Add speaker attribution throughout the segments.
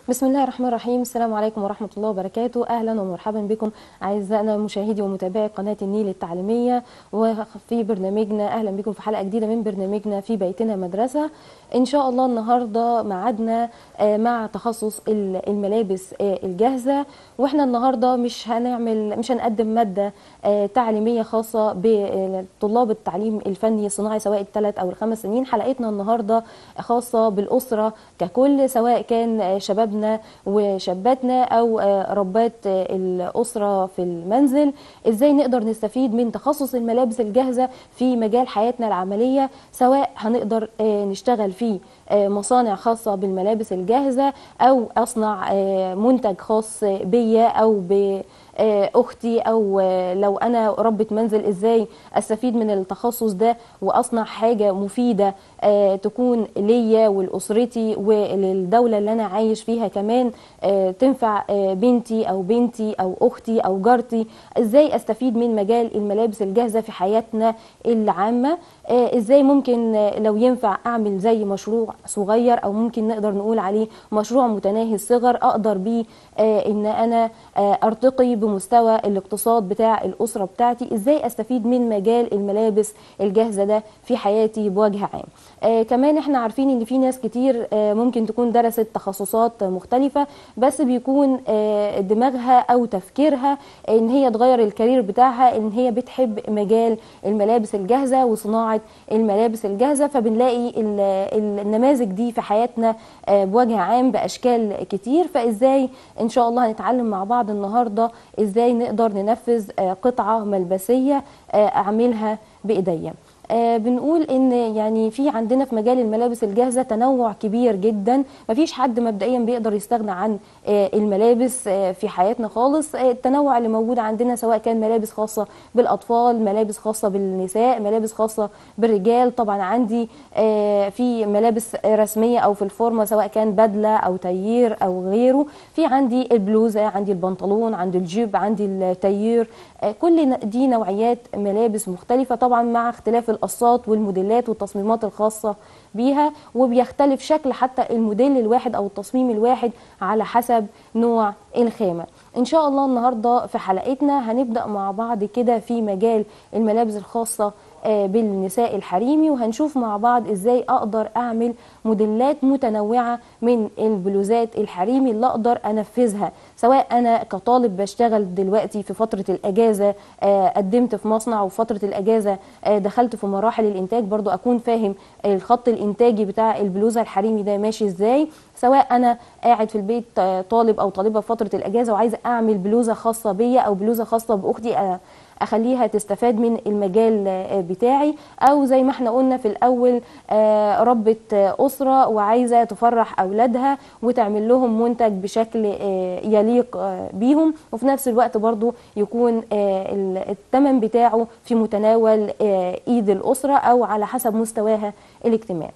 Speaker 1: بسم الله الرحمن الرحيم السلام عليكم ورحمة الله وبركاته أهلا ومرحبا بكم أعزائنا مشاهدي ومتابعي قناة النيل التعليمية وفي برنامجنا أهلا بكم في حلقة جديدة من برنامجنا في بيتنا مدرسة إن شاء الله النهاردة معادنا آه، مع تخصص ال- الملابس آه، الجاهزة وإحنا النهاردة مش هنعمل مش هنقدم مادة آه، تعليمية خاصة بطلاب التعليم الفني الصناعي سواء الثلاث أو الخمس سنين حلقتنا النهاردة خاصة بالأسرة ككل سواء كان آه، شبابنا وشاباتنا أو آه، ربات آه، الأسرة في المنزل إزاي نقدر نستفيد من تخصص الملابس الجاهزة في مجال حياتنا العملية سواء هنقدر آه، نشتغل في آه، مصانع خاصة بالملابس الجاهزة أو أصنع آه، منتج خاص بيا أو ب آه، اختي او آه، لو انا ربة منزل ازاي استفيد من التخصص ده واصنع حاجة مفيدة آه، تكون ليا ولاسرتي وللدولة اللي انا عايش فيها كمان آه، تنفع آه، بنتي او بنتي او اختي او جارتي ازاي استفيد من مجال الملابس الجاهزة في حياتنا العامة آه، ازاي ممكن آه، لو ينفع اعمل زي مشروع صغير او ممكن نقدر نقول عليه مشروع متناهي الصغر اقدر بيه آه، ان انا آه، ارتقي بمستوى الاقتصاد بتاع الاسره بتاعتي ازاي استفيد من مجال الملابس الجاهزه ده في حياتي بوجه عام آه، كمان احنا عارفين ان في ناس كتير آه، ممكن تكون درست تخصصات مختلفه بس بيكون آه، دماغها او تفكيرها ان هي تغير الكارير بتاعها ان هي بتحب مجال الملابس الجاهزه وصناعه الملابس الجاهزه فبنلاقي ال- ال- النماذج دي في حياتنا آه، بوجه عام باشكال كتير فازاي ان شاء الله هنتعلم مع بعض النهارده ازاي نقدر ننفذ آه، قطعه ملبسيه آه، اعملها بايديا آه بنقول ان يعني في عندنا في مجال الملابس الجاهزه تنوع كبير جدا مفيش حد مبدئيا بيقدر يستغنى عن آه الملابس آه في حياتنا خالص آه التنوع اللي موجود عندنا سواء كان ملابس خاصه بالاطفال ملابس خاصه بالنساء ملابس خاصه بالرجال طبعا عندي آه في ملابس رسميه او في الفورمه سواء كان بدله او تيير او غيره في عندي البلوزه عندي البنطلون عندي الجيب عندي التيير آه كل ن- دي نوعيات ملابس مختلفه طبعا مع اختلاف القصات والموديلات والتصميمات الخاصه بيها وبيختلف شكل حتى الموديل الواحد او التصميم الواحد على حسب نوع الخامه ان شاء الله النهارده في حلقتنا هنبدا مع بعض كده في مجال الملابس الخاصه آه، بالنساء الحريمي وهنشوف مع بعض ازاي اقدر اعمل موديلات متنوعه من البلوزات الحريمي اللي اقدر انفذها سواء انا كطالب بشتغل دلوقتي في فتره الاجازه آه، قدمت في مصنع وفتره الاجازه آه، دخلت في مراحل الانتاج برضو اكون فاهم الخط الانتاجي بتاع البلوزه الحريمي ده ماشي ازاي سواء انا قاعد في البيت آه، طالب او طالبه في فتره الاجازه وعايزه اعمل بلوزه خاصه بيا او بلوزه خاصه باختي آه، اخليها تستفاد من المجال آه، بتاعي او زي ما احنا قلنا في الاول آه، ربة آه، اسره وعايزه تفرح اولادها وتعمل لهم منتج بشكل آه، يليق آه، بيهم وفي نفس الوقت برضو يكون آه، ال- الثمن بتاعه في متناول آه، ايد الاسره او على حسب مستواها الاجتماعي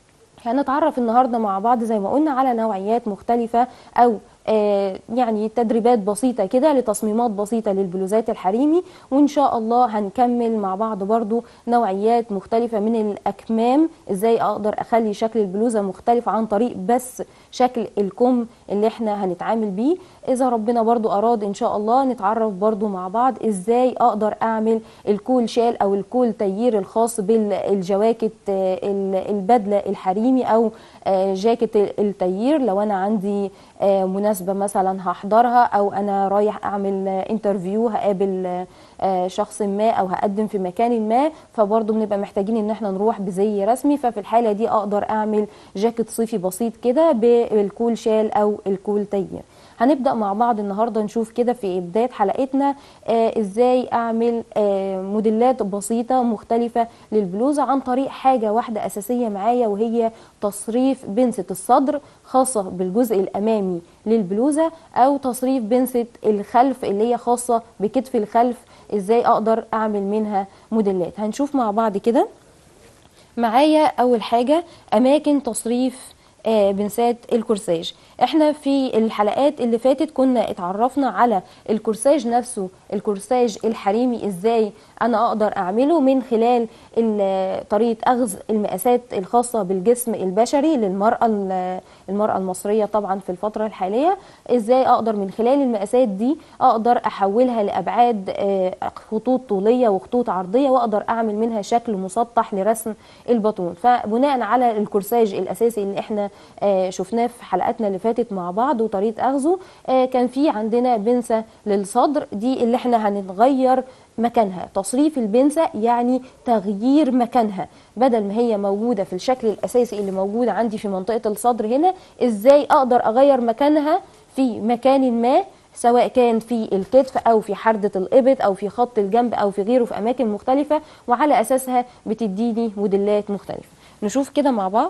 Speaker 1: هنتعرف النهارده مع بعض زي ما قلنا على نوعيات مختلفة أو آه، يعني تدريبات بسيطة كده لتصميمات بسيطة للبلوزات الحريمي وإن شاء الله هنكمل مع بعض برضو نوعيات مختلفة من الأكمام إزاي أقدر أخلي شكل البلوزة مختلف عن طريق بس شكل الكم اللي احنا هنتعامل بيه إذا ربنا برضو أراد إن شاء الله نتعرف برضو مع بعض إزاي أقدر أعمل الكول شال أو الكول تيير الخاص بالجواكت آه، ال- البدلة الحريمي أو آه، جاكيت التيير لو أنا عندي آه، مناسبة مثلا هحضرها أو أنا رايح أعمل آه، انترفيو هقابل آه، آه، شخص ما أو هقدم في مكان ما فبرضه بنبقى محتاجين إن احنا نروح بزي رسمي ففي الحالة دي أقدر أعمل جاكيت صيفي بسيط كده بالكول شال أو الكول تيير هنبدأ مع بعض النهاردة نشوف كده في بداية حلقتنا آه ازاي اعمل آه موديلات بسيطة مختلفة للبلوزة عن طريق حاجة واحدة اساسية معايا وهي تصريف بنسة الصدر خاصة بالجزء الامامي للبلوزة او تصريف بنسة الخلف اللي هي خاصة بكتف الخلف ازاي اقدر اعمل منها موديلات هنشوف مع بعض كده معايا اول حاجة اماكن تصريف آه، بنسات الكورساج احنا في الحلقات اللي فاتت كنا اتعرفنا على الكورساج نفسه الكورساج الحريمي ازاي انا اقدر اعمله من خلال ال- طريقه اخذ المقاسات الخاصه بالجسم البشري للمراه ال- المراه المصريه طبعا في الفتره الحاليه ازاي اقدر من خلال المقاسات دي اقدر احولها لابعاد آه، خطوط طوليه وخطوط عرضيه واقدر اعمل منها شكل مسطح لرسم البطون فبناء على الكورساج الاساسي اللي احنا آه، شفناه في حلقاتنا اللي فاتت مع بعض وطريقه اخذه آه، كان في عندنا بنسه للصدر دي اللي احنا هنتغير مكانها تصريف البنسة يعني تغيير مكانها بدل ما هي موجودة في الشكل الأساسي اللي موجود عندي في منطقة الصدر هنا إزاي أقدر أغير مكانها في مكان ما سواء كان في الكتف أو في حردة الإبط أو في خط الجنب أو في غيره في أماكن مختلفة وعلى أساسها بتديني موديلات مختلفة نشوف كده مع بعض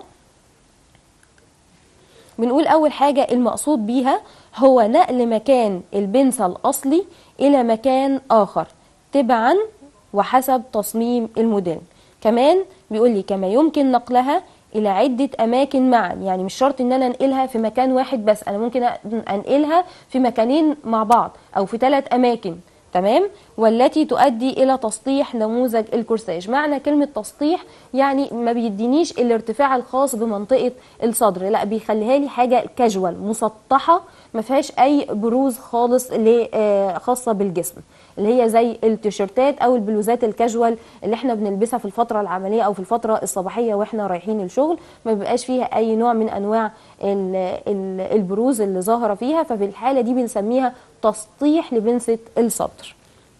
Speaker 1: بنقول أول حاجة المقصود بيها هو نقل مكان البنسة الأصلي إلى مكان آخر تبعا وحسب تصميم الموديل كمان بيقول لي كما يمكن نقلها الى عده اماكن معا يعني مش شرط ان انا انقلها في مكان واحد بس انا ممكن انقلها في مكانين مع بعض او في ثلاث اماكن تمام والتي تؤدي الى تسطيح نموذج الكورساج معنى كلمه تسطيح يعني ما بيدينيش الارتفاع الخاص بمنطقه الصدر لا بيخليها لي حاجه كاجوال مسطحه ما فيهاش اي بروز خالص ل- آه، خاصه بالجسم اللي هي زي التيشيرتات او البلوزات الكاجوال اللي احنا بنلبسها في الفتره العمليه او في الفتره الصباحيه واحنا رايحين الشغل ما بيبقاش فيها اي نوع من انواع ال- ال- البروز اللي ظاهره فيها ففي الحاله دي بنسميها تسطيح لبنسه الصدر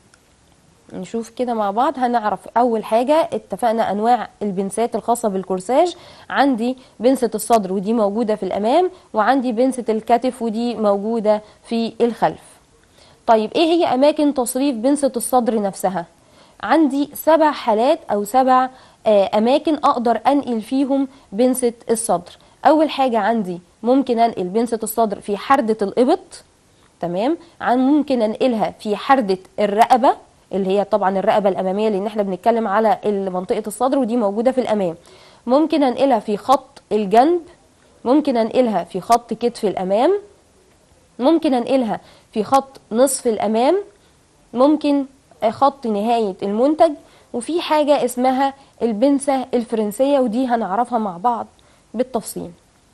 Speaker 1: نشوف كده مع بعض هنعرف اول حاجه اتفقنا انواع البنسات الخاصه بالكورساج عندي بنسه الصدر ودي موجوده في الامام وعندي بنسه الكتف ودي موجوده في الخلف طيب ايه هي اماكن تصريف بنسه الصدر نفسها عندي سبع حالات او سبع آه، اماكن اقدر انقل فيهم بنسه الصدر اول حاجه عندي ممكن انقل بنسه الصدر في حرده الابط تمام عن ممكن انقلها في حردة الرقبة اللي هي طبعا الرقبة الأمامية لأن احنا بنتكلم على منطقة الصدر ودي موجودة في الأمام ممكن انقلها في خط الجنب ممكن انقلها في خط كتف الأمام ممكن انقلها في خط نصف الأمام ممكن خط نهاية المنتج وفي حاجة اسمها البنسة الفرنسية ودي هنعرفها مع بعض بالتفصيل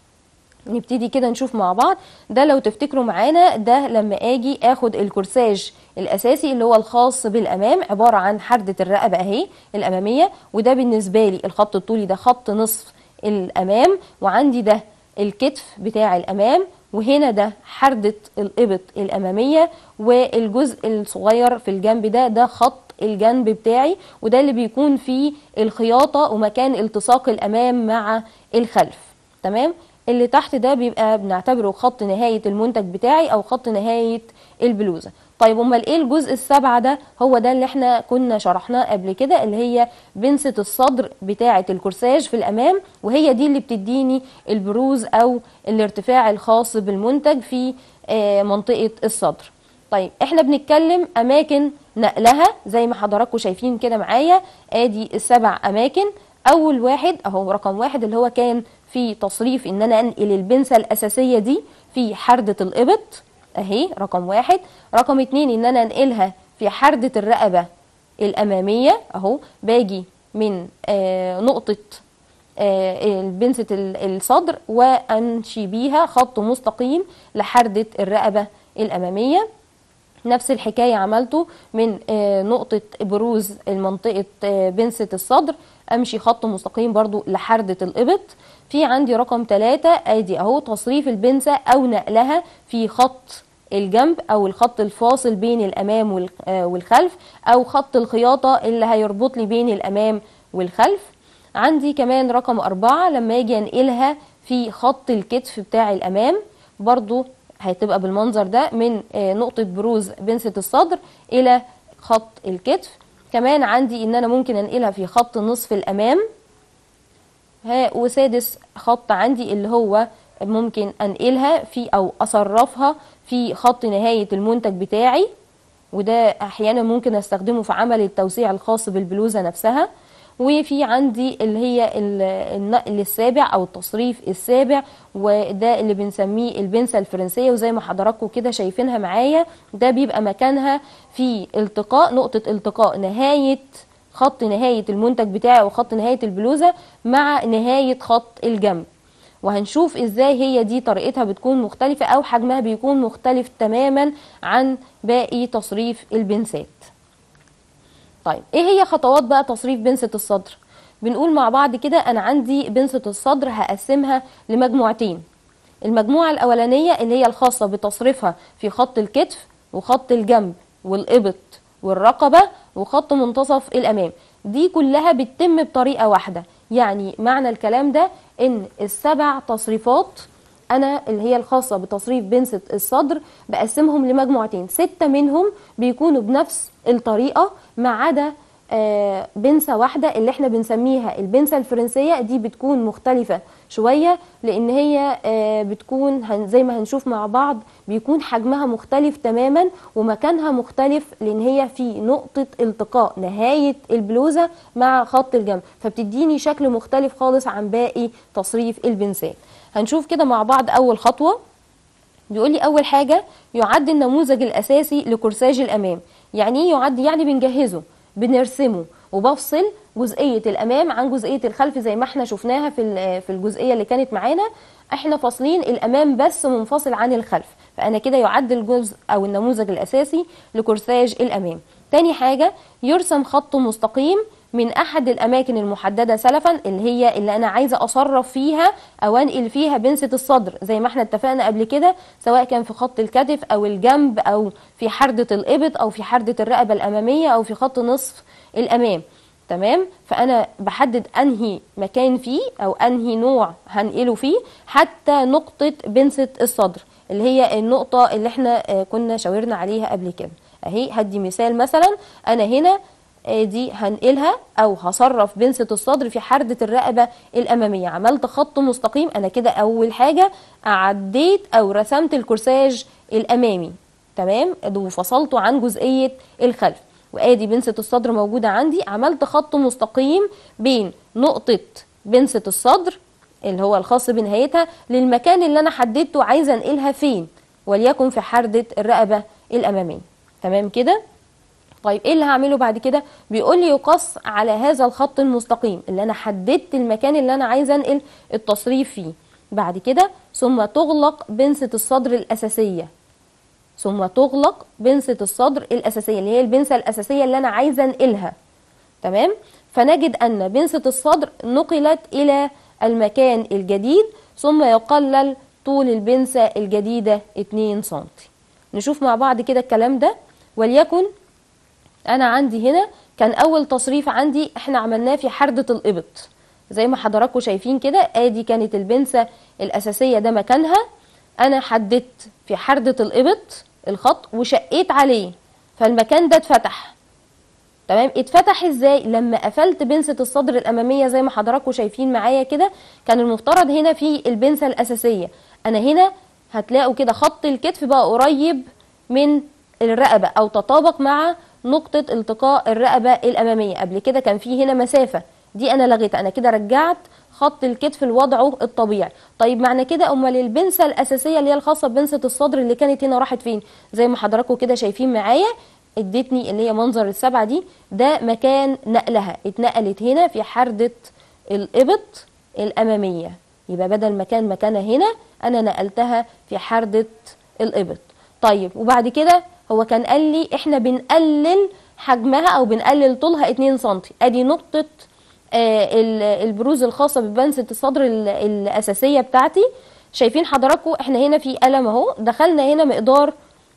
Speaker 1: نبتدي كده نشوف مع بعض ده لو تفتكروا معانا ده لما اجي اخد الكورساج الاساسي اللي هو الخاص بالامام عباره عن حرده الرقبه اهي الاماميه وده بالنسبه لي الخط الطولي ده خط نصف الامام وعندي ده الكتف بتاع الامام وهنا ده حردة الإبط الأمامية والجزء الصغير في الجنب ده ده خط الجنب بتاعي وده اللي بيكون فيه الخياطة ومكان التصاق الأمام مع الخلف تمام اللي تحت ده بيبقى بنعتبره خط نهاية المنتج بتاعي أو خط نهاية البلوزة طيب امال ايه الجزء السبعة ده هو ده اللي احنا كنا شرحناه قبل كده اللي هي بنسة الصدر بتاعة الكورساج في الامام وهي دي اللي بتديني البروز او الارتفاع الخاص بالمنتج في آه، منطقة الصدر طيب احنا بنتكلم اماكن نقلها زي ما حضراتكم شايفين كده معايا ادي السبع اماكن اول واحد اهو رقم واحد اللي هو كان في تصريف ان انا انقل البنسة الاساسية دي في حردة الابط اهي رقم واحد رقم اتنين ان انا انقلها في حردة الرقبة الامامية اهو باجي من آه نقطة آه بنسة ال- الصدر وامشي بيها خط مستقيم لحردة الرقبة الامامية نفس الحكاية عملته من آه، نقطة بروز المنطقة آه، بنسة الصدر امشي خط مستقيم برضو لحردة الابط في عندي رقم ثلاثة ادي اهو تصريف البنسة او نقلها في خط الجنب او الخط الفاصل بين الامام وال- آه، والخلف او خط الخياطة اللي هيربط لي بين الامام والخلف عندي كمان رقم أربعة لما اجي انقلها في خط الكتف بتاع الامام برضو هتبقى بالمنظر ده من آه، نقطة بروز بنسة الصدر إلى خط الكتف كمان عندي إن أنا ممكن أنقلها في خط نصف الأمام ها وسادس خط عندي اللي هو ممكن أنقلها في أو أصرفها في خط نهاية المنتج بتاعي وده أحيانا ممكن أستخدمه في عمل التوسيع الخاص بالبلوزة نفسها وفي عندي اللي هي ال- النقل السابع او التصريف السابع وده اللي بنسميه البنسة الفرنسية وزي ما حضراتكم كده شايفينها معايا ده بيبقى مكانها في التقاء نقطة التقاء نهاية خط نهاية المنتج بتاعي او خط نهاية البلوزة مع نهاية خط الجنب وهنشوف ازاي هي دي طريقتها بتكون مختلفة او حجمها بيكون مختلف تماما عن باقي تصريف البنسات طيب ايه هي خطوات بقى تصريف بنسة الصدر بنقول مع بعض كده انا عندي بنسة الصدر هقسمها لمجموعتين المجموعة الأولانية اللي هي الخاصة بتصريفها في خط الكتف وخط الجنب والإبط والرقبة وخط منتصف الأمام دي كلها بتتم بطريقة واحدة يعني معنى الكلام ده إن السبع تصريفات أنا اللي هي الخاصة بتصريف بنسة الصدر بقسمهم لمجموعتين ستة منهم بيكونوا بنفس الطريقة ما عدا آه، بنسة واحدة اللي احنا بنسميها البنسة الفرنسية دي بتكون مختلفة شوية لان هي آه، بتكون هن- زي ما هنشوف مع بعض بيكون حجمها مختلف تماما ومكانها مختلف لان هي في نقطة التقاء نهاية البلوزة مع خط الجنب فبتديني شكل مختلف خالص عن باقي تصريف البنسات هنشوف كده مع بعض اول خطوة بيقول لي اول حاجه يعد النموذج الاساسي لكورساج الامام يعني ايه يعد يعني بنجهزه بنرسمه وبفصل جزئيه الامام عن جزئيه الخلف زي ما احنا شفناها في ال- في الجزئيه اللي كانت معانا احنا فاصلين الامام بس منفصل عن الخلف فانا كده يعد الجزء او النموذج الاساسي لكورساج الامام تاني حاجه يرسم خط مستقيم من احد الاماكن المحدده سلفا اللي هي اللي انا عايزه اصرف فيها او انقل فيها بنسه الصدر زي ما احنا اتفقنا قبل كده سواء كان في خط الكتف او الجنب او في حرده الابط او في حرده الرقبه الاماميه او في خط نصف الامام تمام فانا بحدد انهي مكان فيه او انهي نوع هنقله فيه حتى نقطه بنسه الصدر اللي هي النقطه اللي احنا آه، كنا شاورنا عليها قبل كده اهي هدي مثال مثلا انا هنا آه، دي هنقلها او هصرف بنسة الصدر في حردة الرقبة الامامية عملت خط مستقيم انا كده اول حاجة عديت او رسمت الكورساج الامامي تمام وفصلته عن جزئية الخلف وادي بنسة الصدر موجودة عندي عملت خط مستقيم بين نقطة بنسة الصدر اللي هو الخاص بنهايتها للمكان اللي انا حددته عايزة انقلها فين وليكن في حردة الرقبة الامامية تمام كده طيب ايه اللي هعمله بعد كده بيقول لي يقص على هذا الخط المستقيم اللي انا حددت المكان اللي انا عايزه انقل التصريف فيه بعد كده ثم تغلق بنسة الصدر الأساسية ثم تغلق بنسة الصدر الأساسية اللي هي البنسة الأساسية اللي أنا عايزة أنقلها تمام فنجد أن بنسة الصدر نقلت إلى المكان الجديد ثم يقلل طول البنسة الجديدة 2 سم نشوف مع بعض كده الكلام ده وليكن انا عندي هنا كان اول تصريف عندي احنا عملناه في حردة الابط زي ما حضراتكم شايفين كده ادي كانت البنسة الاساسية ده مكانها انا حددت في حردة الابط الخط وشقيت عليه فالمكان ده اتفتح تمام اتفتح ازاي لما قفلت بنسة الصدر الامامية زي ما حضراتكم شايفين معايا كده كان المفترض هنا في البنسة الاساسية انا هنا هتلاقوا كده خط الكتف بقى قريب من الرقبة او تطابق مع نقطة التقاء الرقبة الامامية قبل كده كان في هنا مسافة دي انا لغيتها انا كده رجعت خط الكتف لوضعه الطبيعي طيب معنى كده امال البنسة الاساسية اللي هي الخاصة ببنسة الصدر اللي كانت هنا راحت فين زي ما حضراتكم كده شايفين معايا ادتني اللي هي منظر السبعة دي ده مكان نقلها اتنقلت هنا في حردة الإبط الأمامية يبقى بدل مكان مكانها هنا أنا نقلتها في حردة الإبط طيب وبعد كده هو كان قال لي احنا بنقلل حجمها او بنقلل طولها 2 سم ادي نقطة آه البروز الخاصة ببنسة الصدر الأساسية بتاعتي شايفين حضراتكم احنا هنا في قلم اهو دخلنا هنا مقدار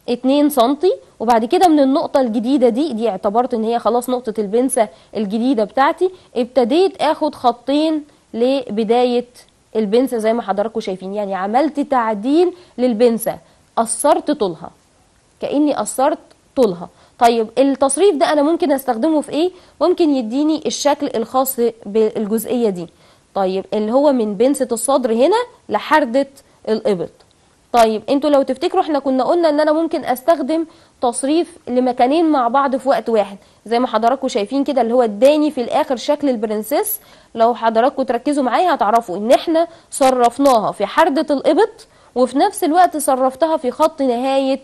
Speaker 1: 2 سنتي وبعد كده من النقطة الجديدة دي دي اعتبرت ان هي خلاص نقطة البنسة الجديدة بتاعتي ابتديت اخد خطين لبداية البنسة زي ما حضراتكم شايفين يعني عملت تعديل للبنسة قصرت طولها كأني قصرت طولها طيب التصريف ده انا ممكن استخدمه في ايه ممكن يديني الشكل الخاص بالجزئية دي طيب اللي هو من بنسة الصدر هنا لحردة الإبط طيب انتوا لو تفتكروا احنا كنا قلنا ان انا ممكن استخدم تصريف لمكانين مع بعض في وقت واحد زي ما حضراتكم شايفين كده اللي هو اداني في الاخر شكل البرنسيس لو حضراتكم تركزوا معايا هتعرفوا ان احنا صرفناها في حردة الابط وفي نفس الوقت صرفتها في خط نهاية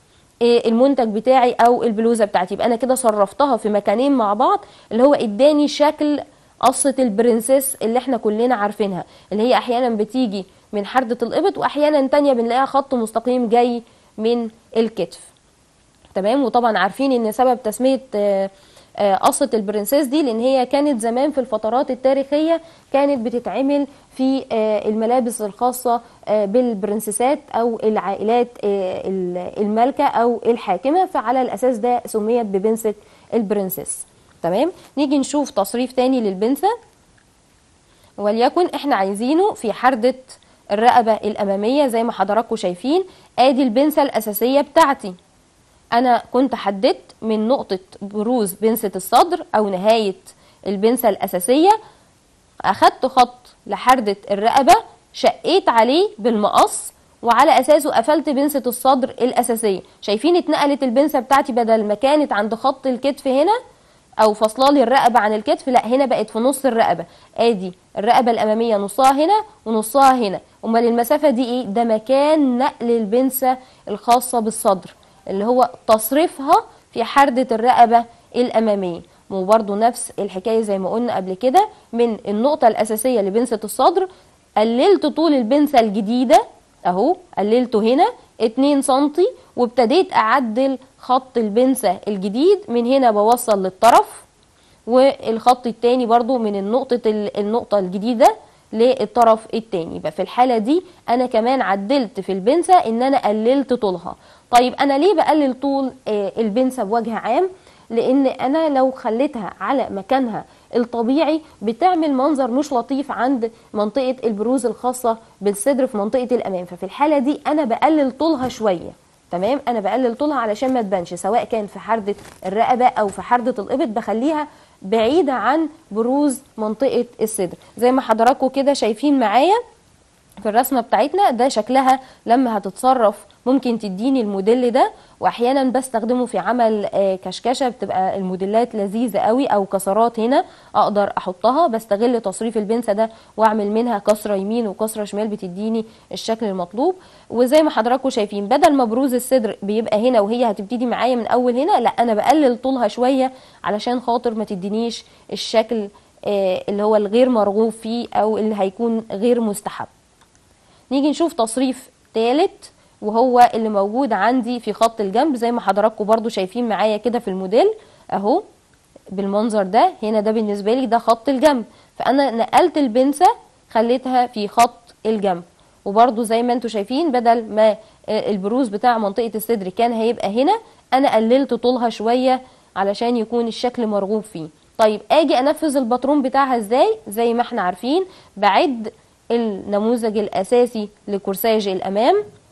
Speaker 1: المنتج بتاعي او البلوزة بتاعتي يبقى انا كده صرفتها في مكانين مع بعض اللي هو اداني شكل قصة البرنسيس اللي احنا كلنا عارفينها اللي هي احيانا بتيجي من حردة الابط واحيانا تانية بنلاقيها خط مستقيم جاي من الكتف تمام وطبعا عارفين ان سبب تسميه آه، آه، قصة البرنسيس دي لان هي كانت زمان في الفترات التاريخية كانت بتتعمل في آه، الملابس الخاصة آه، بالبرنسيسات او العائلات آه، ال- المالكة او الحاكمة فعلى الاساس ده سميت ببنسة البرنسيس تمام نيجي نشوف تصريف تاني للبنسة وليكن احنا عايزينه في حردة الرقبة الأمامية زي ما حضراتكم شايفين ادي البنسة الأساسية بتاعتي انا كنت حددت من نقطة بروز بنسة الصدر او نهاية البنسة الاساسية اخدت خط لحردة الرقبة شقيت عليه بالمقص وعلى اساسه قفلت بنسة الصدر الاساسية شايفين اتنقلت البنسة بتاعتي بدل ما كانت عند خط الكتف هنا او فصلالي الرقبة عن الكتف لا هنا بقت في نص الرقبة ادي الرقبة الامامية نصها هنا ونصها هنا امال المسافة دي ايه ده مكان نقل البنسة الخاصة بالصدر اللي هو تصريفها في حردة الرقبة الأمامية وبرضه نفس الحكاية زي ما قلنا قبل كده من النقطة الأساسية لبنسة الصدر قللت طول البنسة الجديدة أهو قللته هنا 2 سنتي وابتديت أعدل خط البنسة الجديد من هنا بوصل للطرف والخط التاني برضو من النقطة النقطة الجديدة للطرف التاني يبقى في الحالة دي أنا كمان عدلت في البنسة إن أنا قللت طولها طيب أنا ليه بقلل طول آه، البنسة بوجه عام لأن أنا لو خليتها على مكانها الطبيعي بتعمل منظر مش لطيف عند منطقة البروز الخاصة بالصدر في منطقة الأمام ففي الحالة دي أنا بقلل طولها شوية تمام انا بقلل طولها علشان ما تبانش سواء كان في حردة الرقبة او في حردة الابط بخليها بعيدة عن بروز منطقة الصدر زي ما حضراتكم كده شايفين معايا في الرسمة بتاعتنا ده شكلها لما هتتصرف ممكن تديني الموديل ده واحيانا بستخدمه في عمل آه، كشكشه بتبقى الموديلات لذيذه قوي او كسرات هنا اقدر احطها بستغل تصريف البنسه ده واعمل منها كسره يمين وكسره شمال بتديني الشكل المطلوب وزي ما حضراتكم شايفين بدل ما بروز الصدر بيبقى هنا وهي هتبتدي معايا من اول هنا لا انا بقلل طولها شويه علشان خاطر ما تدينيش الشكل آه، اللي هو الغير مرغوب فيه او اللي هيكون غير مستحب نيجي نشوف تصريف ثالث وهو اللي موجود عندي في خط الجنب زي ما حضراتكم برضو شايفين معايا كده في الموديل اهو بالمنظر ده هنا ده بالنسبه لي ده خط الجنب فانا نقلت البنسه خليتها في خط الجنب وبرضو زي ما انتم شايفين بدل ما آه، البروز بتاع منطقه الصدر كان هيبقى هنا انا قللت طولها شويه علشان يكون الشكل مرغوب فيه طيب اجي انفذ الباترون بتاعها ازاي زي ما احنا عارفين بعد النموذج الاساسي لكورساج الامام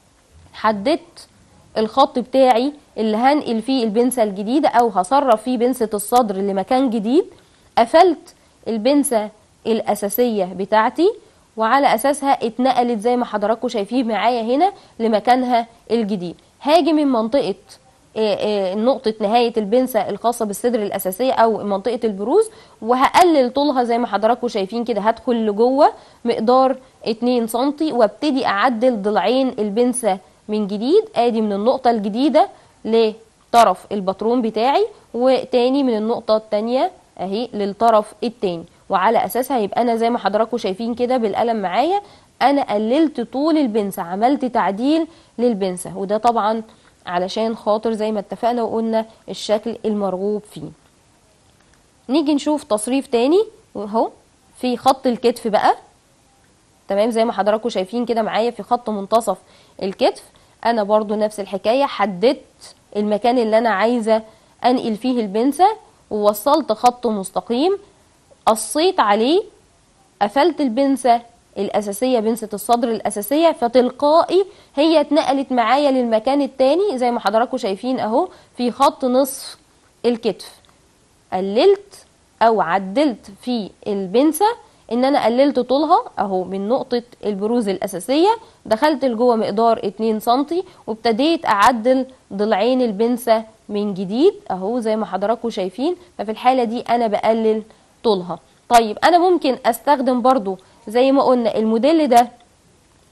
Speaker 1: حددت الخط بتاعي اللي هنقل فيه البنسة الجديدة او هصرف فيه بنسة الصدر لمكان جديد قفلت البنسة الاساسية بتاعتي وعلى اساسها اتنقلت زي ما حضراتكم شايفين معايا هنا لمكانها الجديد هاجي من منطقة آه، آه، نقطة نهاية البنسة الخاصة بالصدر الأساسية أو منطقة البروز وهقلل طولها زي ما حضراتكم شايفين كده هدخل لجوه مقدار 2 سنتي وابتدي أعدل ضلعين البنسة من جديد ادي من النقطة الجديدة لطرف الباترون بتاعي وتاني من النقطة التانية اهي للطرف التاني وعلى اساسها يبقى انا زي ما حضراتكم شايفين كده بالقلم معايا انا قللت طول البنسة عملت تعديل للبنسة وده طبعا علشان خاطر زي ما اتفقنا وقلنا الشكل المرغوب فيه نيجي نشوف تصريف تاني اهو في خط الكتف بقى تمام زي ما حضراتكم شايفين كده معايا في خط منتصف الكتف انا برضو نفس الحكاية حددت المكان اللي انا عايزة انقل فيه البنسة ووصلت خط مستقيم قصيت عليه قفلت البنسة الأساسية بنسة الصدر الأساسية فتلقائي هي اتنقلت معايا للمكان التاني زي ما حضراتكم شايفين اهو في خط نصف الكتف قللت او عدلت في البنسة ان انا قللت طولها اهو من نقطة البروز الاساسية دخلت لجوه مقدار 2 سنتي وابتديت اعدل ضلعين البنسة من جديد اهو زي ما حضراتكم شايفين ففي الحالة دي انا بقلل طولها طيب انا ممكن استخدم برضو زي ما قلنا الموديل ده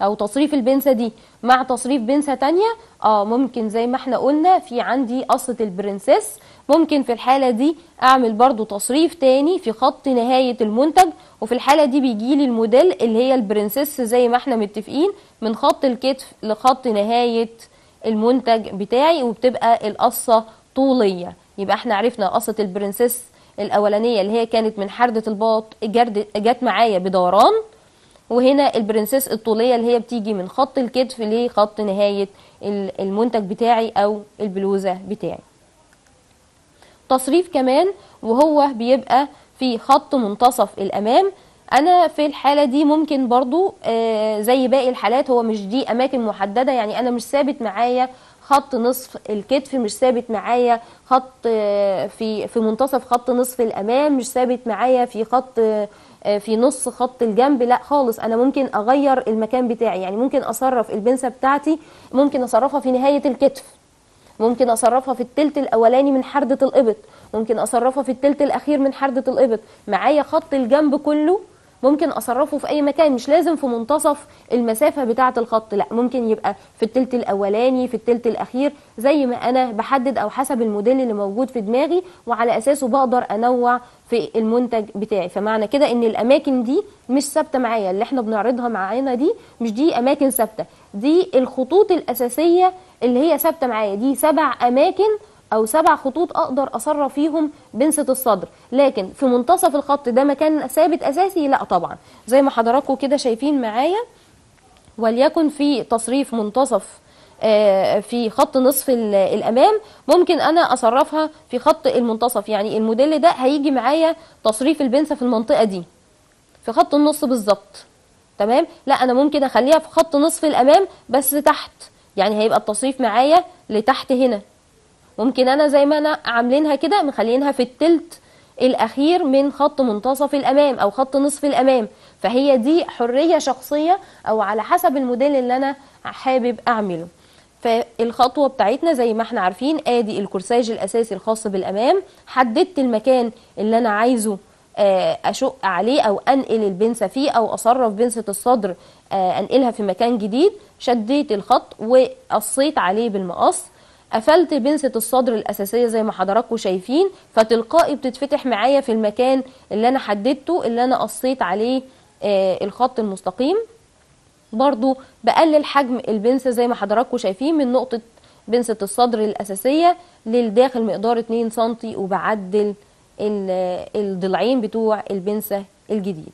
Speaker 1: او تصريف البنسة دي مع تصريف بنسة تانية اه ممكن زي ما احنا قلنا في عندي قصة البرنسيس ممكن في الحالة دي اعمل برضو تصريف تاني في خط نهاية المنتج وفي الحالة دي بيجيلي الموديل اللي هي البرنسيس زي ما احنا متفقين من خط الكتف لخط نهاية المنتج بتاعي وبتبقى القصة طولية يبقى احنا عرفنا قصة البرنسيس الأولانية اللي هي كانت من حردة الباط جرد- جت معايا بدوران وهنا البرنسيس الطولية اللي هي بتيجي من خط الكتف لخط نهاية ال- المنتج بتاعي أو البلوزة بتاعي تصريف كمان وهو بيبقى في خط منتصف الامام انا في الحاله دي ممكن برضو آه، زي باقي الحالات هو مش دي اماكن محدده يعني انا مش ثابت معايا خط نصف الكتف مش ثابت معايا خط آه، في في منتصف خط نصف الامام مش ثابت معايا في خط آه، آه، في نص خط الجنب لا خالص انا ممكن اغير المكان بتاعي يعني ممكن اصرف البنسه بتاعتي ممكن اصرفها في نهايه الكتف ممكن اصرفها في التلت الاولاني من حردة الابط ممكن اصرفها في التلت الاخير من حردة الابط معايا خط الجنب كله ممكن اصرفه في اي مكان مش لازم في منتصف المسافة بتاعة الخط لا ممكن يبقى في التلت الاولاني في التلت الاخير زي ما انا بحدد او حسب الموديل اللي موجود في دماغي وعلى اساسه بقدر انوع في المنتج بتاعي فمعنى كده ان الاماكن دي مش ثابته معايا اللي احنا بنعرضها معانا دي مش دي اماكن ثابته دي الخطوط الاساسيه اللي هي ثابته معايا دي سبع اماكن او سبع خطوط اقدر اصرف فيهم بنسة الصدر لكن في منتصف الخط ده مكان ثابت اساسي لا طبعا زي ما حضراتكم كده شايفين معايا وليكن في تصريف منتصف آه، في خط نصف ال- الامام ممكن انا اصرفها في خط المنتصف يعني الموديل ده هيجي معايا تصريف البنسة في المنطقة دي في خط النص بالظبط تمام لا انا ممكن اخليها في خط نصف الامام بس تحت يعني هيبقى التصريف معايا لتحت هنا ممكن انا زي ما انا عاملينها كده مخلينها في التلت الاخير من خط منتصف الامام او خط نصف الامام فهي دي حرية شخصية او على حسب الموديل اللي انا حابب اعمله فالخطوة بتاعتنا زي ما احنا عارفين ادي الكورساج الاساسي الخاص بالامام حددت المكان اللي انا عايزه آه، اشق عليه او انقل البنسة فيه او اصرف بنسة الصدر آه، انقلها في مكان جديد شديت الخط وقصيت عليه بالمقص قفلت بنسة الصدر الأساسية زي ما حضراتكم شايفين فتلقائي بتتفتح معايا في المكان اللي أنا حددته اللي أنا قصيت عليه آه، الخط المستقيم برضو بقلل حجم البنسة زي ما حضراتكم شايفين من نقطة بنسة الصدر الأساسية للداخل مقدار 2 سنتي وبعدل ال- الضلعين بتوع البنسة الجديد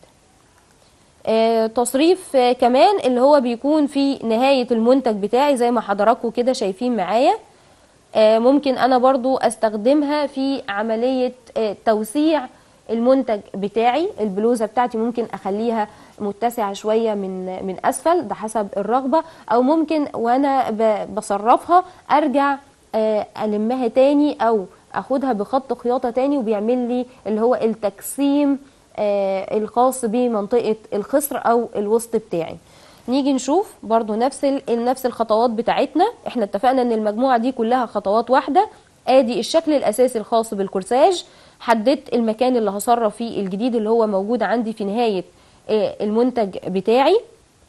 Speaker 1: آه، تصريف آه، كمان اللي هو بيكون في نهاية المنتج بتاعي زي ما حضراتكم كده شايفين معايا آه، ممكن انا برضو استخدمها في عملية آه، توسيع المنتج بتاعي البلوزة بتاعتي ممكن اخليها متسعة شوية من من اسفل ده حسب الرغبة او ممكن وانا ب- بصرفها ارجع آه، المها تاني او اخدها بخط خياطة تاني وبيعمل لي اللي هو التقسيم آه، الخاص بمنطقة الخصر او الوسط بتاعي نيجي نشوف برضو نفس ال- نفس الخطوات بتاعتنا احنا اتفقنا ان المجموعة دي كلها خطوات واحدة ادي الشكل الاساسي الخاص بالكورساج حددت المكان اللي هصرف فيه الجديد اللي هو موجود عندي في نهاية آه، المنتج بتاعي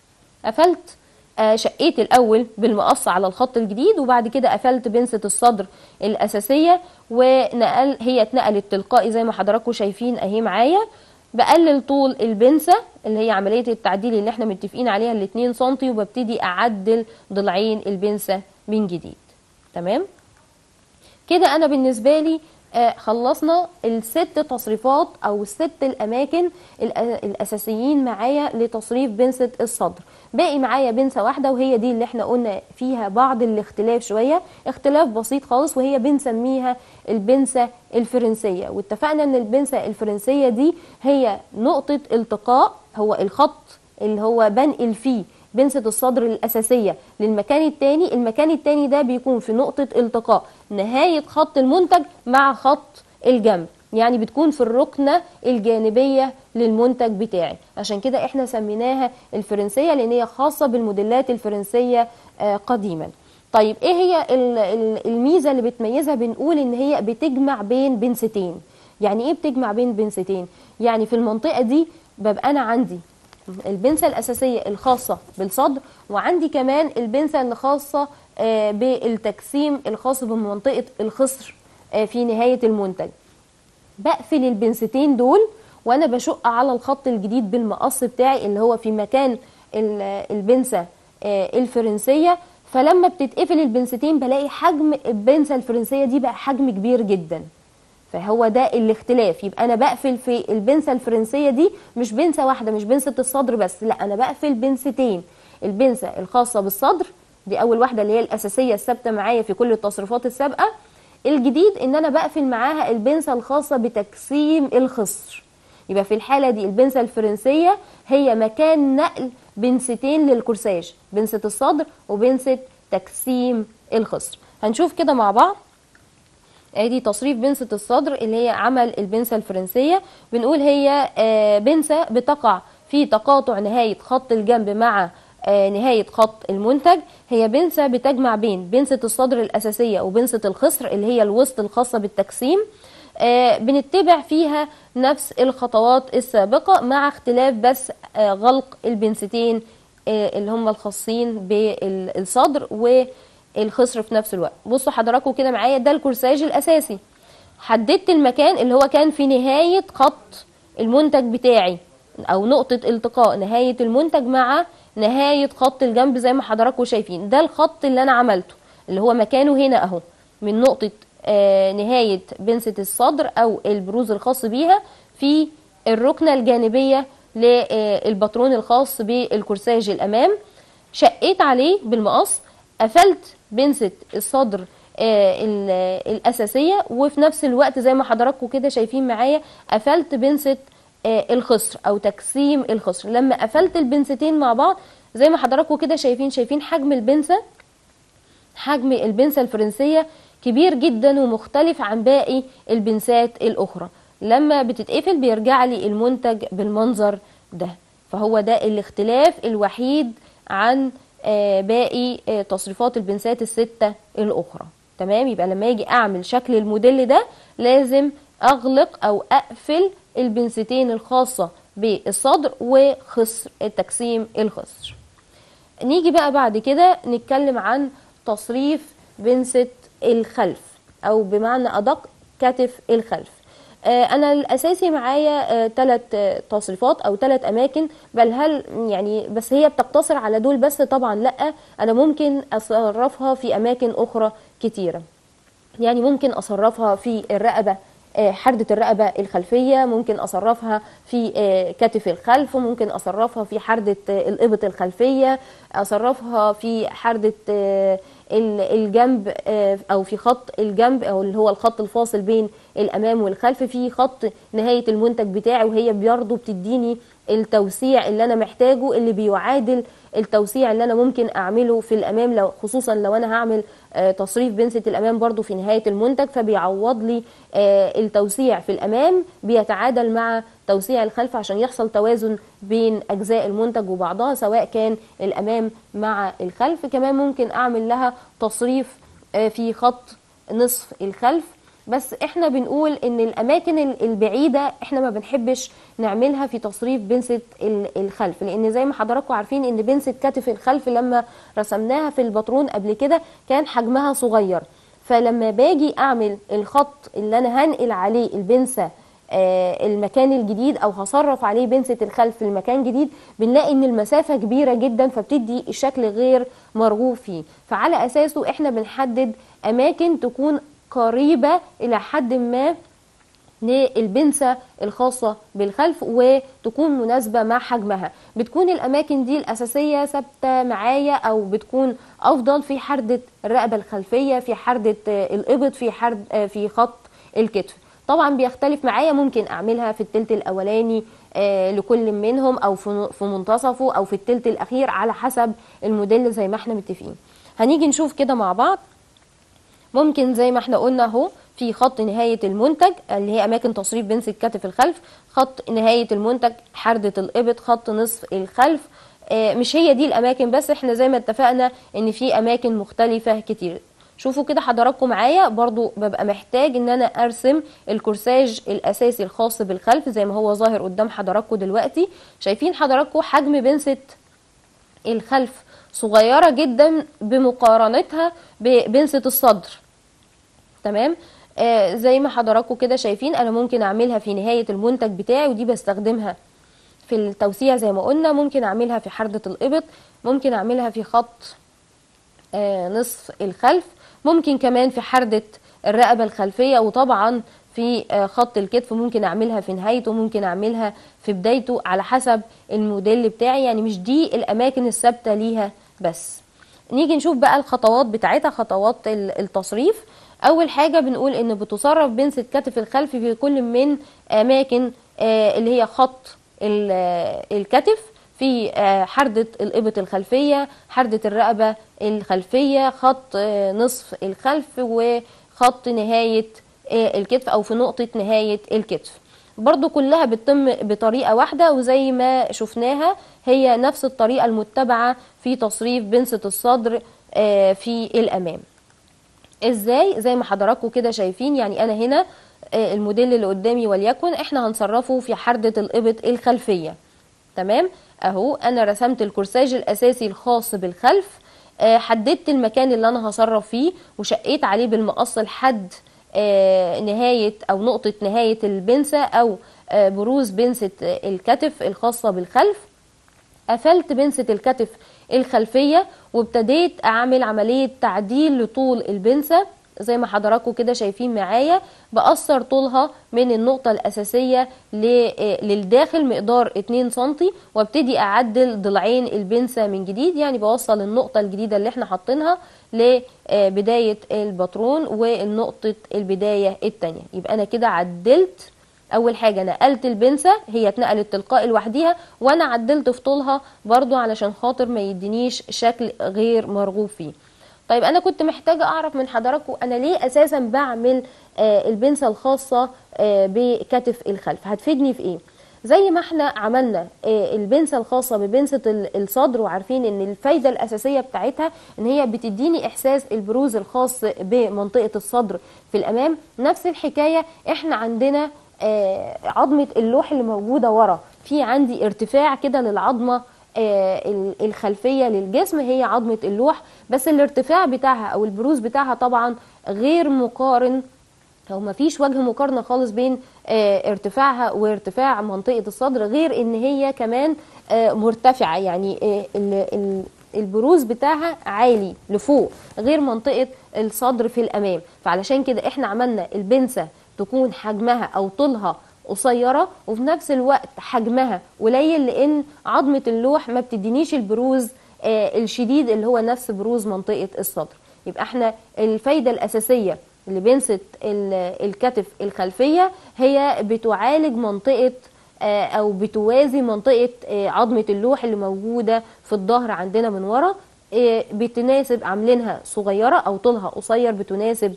Speaker 1: قفلت آه، شقيت الاول بالمقص على الخط الجديد وبعد كده قفلت بنسة الصدر الاساسية ونقل هي اتنقلت تلقائي زي ما حضراتكم شايفين اهي معايا بقلل طول البنسة اللي هي عملية التعديل اللي احنا متفقين عليها ال 2 سنتي وببتدي اعدل ضلعين البنسة من جديد تمام كده انا بالنسبه لي آه، خلصنا الست تصريفات او الست الاماكن الأ- الاساسيين معايا لتصريف بنسة الصدر باقي معايا بنسة واحدة وهي دي اللي احنا قلنا فيها بعض الاختلاف شوية اختلاف بسيط خالص وهي بنسميها البنسة الفرنسية واتفقنا ان البنسة الفرنسية دي هي نقطة التقاء هو الخط اللي هو بنقل فيه بنسة الصدر الأساسية للمكان التاني المكان التاني ده بيكون في نقطة التقاء نهاية خط المنتج مع خط الجنب يعني بتكون في الركنة الجانبية للمنتج بتاعي عشان كده احنا سميناها الفرنسية لان هي خاصة بالموديلات الفرنسية آه، قديما طيب ايه هي ال- ال- الميزة اللي بتميزها بنقول ان هي بتجمع بين بنستين يعني ايه بتجمع بين بنستين يعني في المنطقة دي ببقى انا عندي البنسة الأساسية الخاصة بالصدر وعندي كمان البنسة اللي خاصة آه، بالتجسيم الخاص بمنطقة الخصر آه، في نهاية المنتج بقفل البنستين دول وانا بشق على الخط الجديد بالمقص بتاعي اللي هو في مكان ال- البنسة آه، الفرنسية فلما بتتقفل البنستين بلاقي حجم البنسة الفرنسية دي بقى حجم كبير جدا فهو ده الاختلاف يبقى انا بقفل في البنسة الفرنسية دي مش بنسة واحدة مش بنسة الصدر بس لا انا بقفل بنستين البنسة الخاصة بالصدر دي اول واحدة اللي هي الاساسية الثابتة معايا في كل التصريفات السابقة الجديد ان انا بقفل معاها البنسة الخاصة بتجسيم الخصر يبقى في الحالة دي البنسة الفرنسية هي مكان نقل بنستين للكورساج بنسة الصدر وبنسة تجسيم الخصر هنشوف كده مع بعض ادي تصريف بنسة الصدر اللي هي عمل البنسة الفرنسية بنقول هي آه، بنسة بتقع في تقاطع نهاية خط الجنب مع آه، نهاية خط المنتج هي بنسة بتجمع بين بنسة الصدر الأساسية وبنسة الخصر اللي هي الوسط الخاصة بالتجسيم آه، بنتبع فيها نفس الخطوات السابقة مع اختلاف بس آه، غلق البنستين آه، اللي هم الخاصين بالصدر والخصر في نفس الوقت بصوا حضراتكم كده معايا ده الكورساج الأساسي حددت المكان اللي هو كان في نهاية خط المنتج بتاعي أو نقطة التقاء نهاية المنتج مع نهاية خط الجنب زي ما حضراتكم شايفين ده الخط اللي أنا عملته اللي هو مكانه هنا أهو من نقطة آه، نهاية بنسة الصدر أو البروز الخاص بيها في الركنة الجانبية للباترون الخاص بالكورساج الأمام شقيت عليه بالمقص قفلت بنسة الصدر آه، ال- الأساسية وفي نفس الوقت زي ما حضراتكم كده شايفين معايا قفلت بنسة آه، الخصر أو تجسيم الخصر لما قفلت البنستين مع بعض زي ما حضراتكم كده شايفين شايفين حجم البنسة حجم البنسة الفرنسية كبير جدا ومختلف عن باقي البنسات الأخرى لما بتتقفل بيرجع لي المنتج بالمنظر ده فهو ده الاختلاف الوحيد عن آه، باقي آه، تصريفات البنسات الستة الأخرى تمام يبقى لما يجي أعمل شكل الموديل ده لازم أغلق أو أقفل البنستين الخاصة بالصدر وخصر تجسيم الخصر نيجي بقى بعد كده نتكلم عن تصريف بنسة الخلف او بمعنى ادق كتف الخلف آه، انا الاساسي معايا ثلاث تصريفات او ثلاث اماكن بل هل يعني بس هي بتقتصر على دول بس طبعا لا انا ممكن اصرفها في اماكن اخرى كتيره يعني ممكن اصرفها في الرقبه آه، حردة الرقبة الخلفية ممكن أصرفها في آه، كتف الخلف ممكن أصرفها في حردة آه، الإبط الخلفية أصرفها في حردة آه، ال- الجنب آه، أو في خط الجنب أو اللي هو الخط الفاصل بين الأمام والخلف في خط نهاية المنتج بتاعي وهي برضه بتديني التوسيع اللي أنا محتاجه اللي بيعادل التوسيع اللي أنا ممكن أعمله في الأمام لو خصوصا لو أنا هعمل آه، تصريف بنسة الأمام برضو في نهاية المنتج فبيعوض لي آه، التوسيع في الأمام بيتعادل مع توسيع الخلف عشان يحصل توازن بين أجزاء المنتج وبعضها سواء كان الأمام مع الخلف كمان ممكن أعمل لها تصريف آه، في خط نصف الخلف بس احنا بنقول ان الاماكن ال- البعيده احنا ما بنحبش نعملها في تصريف بنسة ال- الخلف لان زي ما حضراتكم عارفين ان بنسة كتف الخلف لما رسمناها في الباترون قبل كده كان حجمها صغير فلما باجي اعمل الخط اللي انا هنقل عليه البنسة آه، المكان الجديد او هصرف عليه بنسة الخلف في المكان جديد بنلاقي ان المسافة كبيرة جدا فبتدي الشكل غير مرغوب فيه فعلى اساسه احنا بنحدد اماكن تكون قريبة الى حد ما للبنسة الخاصة بالخلف وتكون مناسبة مع حجمها بتكون الأماكن دي الأساسية ثابتة معايا أو بتكون أفضل في حردة الرقبة الخلفية في حردة آه، الإبط في حرد آه، في خط الكتف طبعا بيختلف معايا ممكن أعملها في التلت الأولاني آه، لكل منهم أو في في منتصفه أو في التلت الأخير على حسب الموديل زي ما احنا متفقين هنيجي نشوف كده مع بعض ممكن زي ما احنا قلنا اهو في خط نهاية المنتج اللي هي أماكن تصريف بنسة كتف الخلف خط نهاية المنتج حردة الإبط خط نصف الخلف آه، مش هي دي الأماكن بس احنا زي ما اتفقنا إن في أماكن مختلفة كتير شوفوا كده حضراتكم معايا برضو ببقى محتاج ان انا ارسم الكورساج الاساسي الخاص بالخلف زي ما هو ظاهر قدام حضراتكم دلوقتي شايفين حضراتكم حجم بنسة الخلف صغيرة جدا بمقارنتها ببنسة الصدر تمام آه زي ما حضراتكم كده شايفين انا ممكن اعملها في نهاية المنتج بتاعي ودي بستخدمها في التوسيع زي ما قلنا ممكن اعملها في حردة الابط ممكن اعملها في خط آه نصف الخلف ممكن كمان في حردة الرقبة الخلفية وطبعا في آه خط الكتف ممكن اعملها في نهايته ممكن اعملها في بدايته على حسب الموديل بتاعي يعني مش دي الاماكن الثابتة ليها بس نيجي نشوف بقى الخطوات بتاعتها خطوات التصريف اول حاجة بنقول ان بتصرف بنسة كتف الخلف في كل من اماكن آه اللي هي خط الكتف في حردة الإبط الخلفية حردة الرقبة الخلفية خط نصف الخلف وخط نهاية الكتف أو في نقطة نهاية الكتف برضو كلها بتتم بطريقة واحدة وزي ما شفناها هي نفس الطريقة المتبعة في تصريف بنسة الصدر في الأمام ازاي زي ما حضراتكم كده شايفين يعني أنا هنا الموديل اللي قدامي وليكن احنا هنصرفه في حردة الإبط الخلفية تمام اهو انا رسمت الكورساج الاساسي الخاص بالخلف آه حددت المكان اللي انا هصرف فيه وشقيت عليه بالمقص لحد آه نهاية او نقطة نهاية البنسة او آه بروز بنسة الكتف الخاصة بالخلف قفلت بنسة الكتف الخلفية وابتديت اعمل عملية تعديل لطول البنسة زي ما حضراتكم كده شايفين معايا بقصر طولها من النقطة الأساسية للداخل مقدار 2 سنتي وابتدي أعدل ضلعين البنسة من جديد يعني بوصل النقطة الجديدة اللي احنا حاطينها لبداية الباترون والنقطة البداية التانية يبقى أنا كده عدلت أول حاجة نقلت البنسة هي اتنقلت تلقائي لوحديها وأنا عدلت في طولها برضو علشان خاطر ما يدينيش شكل غير مرغوب فيه طيب انا كنت محتاجه اعرف من حضراتكم انا ليه اساسا بعمل آه البنسه الخاصه آه بكتف الخلف هتفيدني في ايه زي ما احنا عملنا آه البنسه الخاصه ببنسه الصدر وعارفين ان الفايده الاساسيه بتاعتها ان هي بتديني احساس البروز الخاص بمنطقه الصدر في الامام نفس الحكايه احنا عندنا عظمه اللوح اللي موجوده ورا في عندي ارتفاع كده للعظمه الخلفيه للجسم هي عظمه اللوح بس الارتفاع بتاعها او البروز بتاعها طبعا غير مقارن او ما فيش وجه مقارنه خالص بين ارتفاعها وارتفاع منطقه الصدر غير ان هي كمان مرتفعه يعني البروز بتاعها عالي لفوق غير منطقه الصدر في الامام فعلشان كده احنا عملنا البنسه تكون حجمها او طولها قصيرة وفي نفس الوقت حجمها قليل لأن عظمة اللوح ما بتدينيش البروز آه الشديد اللي هو نفس بروز منطقة الصدر يبقى احنا الفايدة الأساسية لبنسة الكتف الخلفية هي بتعالج منطقة آه أو بتوازي منطقة آه عظمة اللوح اللي موجودة في الظهر عندنا من ورا بتناسب عاملينها صغيرة أو طولها قصير بتناسب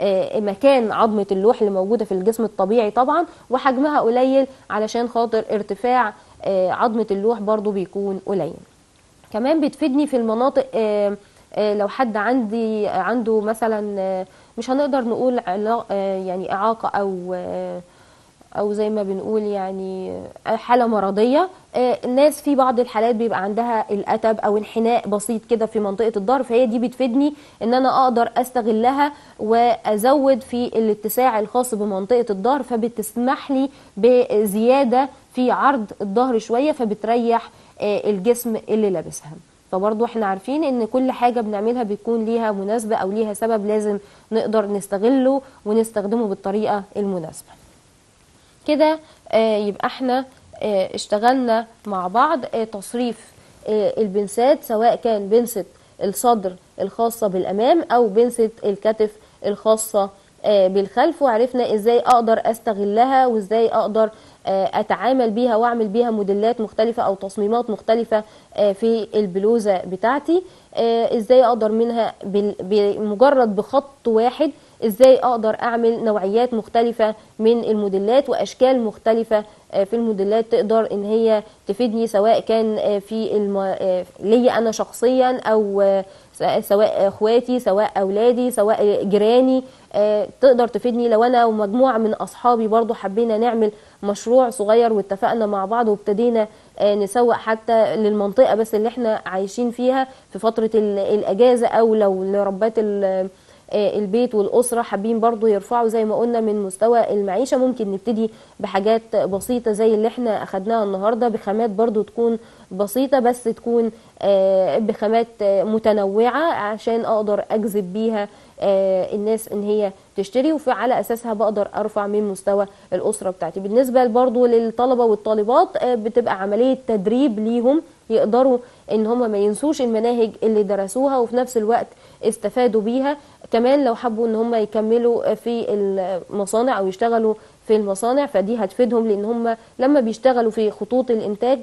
Speaker 1: مكان عظمة اللوح اللي موجودة في الجسم الطبيعي طبعا وحجمها قليل علشان خاطر ارتفاع عظمة اللوح برضو بيكون قليل كمان بتفيدني في المناطق لو حد عندي عنده مثلا مش هنقدر نقول يعني إعاقة أو او زي ما بنقول يعني حاله مرضيه الناس في بعض الحالات بيبقى عندها الاتب او انحناء بسيط كده في منطقه الظهر فهي دي بتفيدني ان انا اقدر استغلها وازود في الاتساع الخاص بمنطقه الظهر فبتسمح لي بزياده في عرض الظهر شويه فبتريح الجسم اللي لابسها فبرضو احنا عارفين ان كل حاجة بنعملها بيكون ليها مناسبة او ليها سبب لازم نقدر نستغله ونستخدمه بالطريقة المناسبة كده يبقى احنا اشتغلنا مع بعض تصريف البنسات سواء كان بنسة الصدر الخاصة بالأمام أو بنسة الكتف الخاصة بالخلف وعرفنا ازاي اقدر استغلها وازاي اقدر اتعامل بيها واعمل بيها موديلات مختلفة او تصميمات مختلفة في البلوزة بتاعتي ازاي اقدر منها بمجرد بخط واحد ازاي اقدر اعمل نوعيات مختلفه من الموديلات واشكال مختلفه آه، في الموديلات تقدر ان هي تفيدني سواء كان آه، في الم... آه، ليا انا شخصيا او آه، س- سواء اخواتي سواء اولادي سواء جيراني آه، تقدر تفيدني لو انا ومجموعه من اصحابي برضو حبينا نعمل مشروع صغير واتفقنا مع بعض وابتدينا آه، نسوق حتى للمنطقه بس اللي احنا عايشين فيها في فتره ال- الاجازه او لو لربات ال- آه، البيت والاسره حابين برضو يرفعوا زي ما قلنا من مستوى المعيشه ممكن نبتدي بحاجات بسيطه زي اللي احنا اخدناها النهارده بخامات برضو تكون بسيطه بس تكون آه، بخامات آه، متنوعه عشان اقدر اجذب بيها آه، الناس ان هي تشتري وعلى اساسها بقدر ارفع من مستوى الاسره بتاعتي بالنسبه برضو للطلبه والطالبات آه، بتبقى عمليه تدريب ليهم يقدروا ان هم ما ينسوش المناهج اللي درسوها وفي نفس الوقت استفادوا بيها كمان لو حبوا ان هم يكملوا في المصانع او يشتغلوا في المصانع فدي هتفيدهم لان هم لما بيشتغلوا في خطوط الانتاج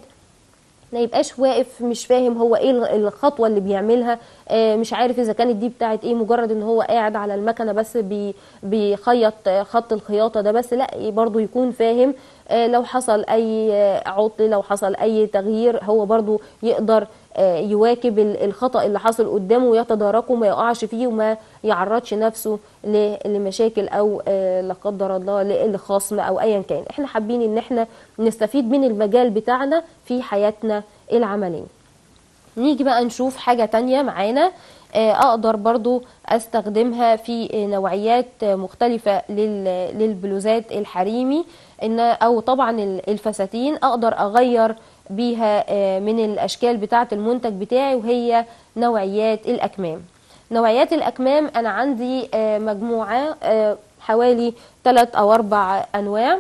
Speaker 1: ما يبقاش واقف مش فاهم هو ايه الخطوه اللي بيعملها آه، مش عارف اذا كانت دي بتاعت ايه مجرد ان هو قاعد على المكنه بس بي بيخيط آه، خط الخياطه ده بس لا برضو يكون فاهم آه، لو حصل اي آه، عطل لو حصل اي تغيير هو برضو يقدر آه، يواكب ال- الخطأ اللي حصل قدامه ويتداركه ما يقعش فيه وما يعرضش نفسه ل- لمشاكل او آه، لا قدر الله ل- لخصم او ايا كان احنا حابين ان احنا نستفيد من المجال بتاعنا في حياتنا العمليه نيجي بقى نشوف حاجة تانية معانا آه، أقدر برضو أستخدمها في آه، نوعيات آه، مختلفة لل- للبلوزات الحريمي إن أو طبعا ال- الفساتين أقدر أغير بيها آه، من الأشكال بتاعة المنتج بتاعي وهي نوعيات الأكمام نوعيات الأكمام أنا عندي آه، مجموعة آه، حوالي ثلاث أو أربع أنواع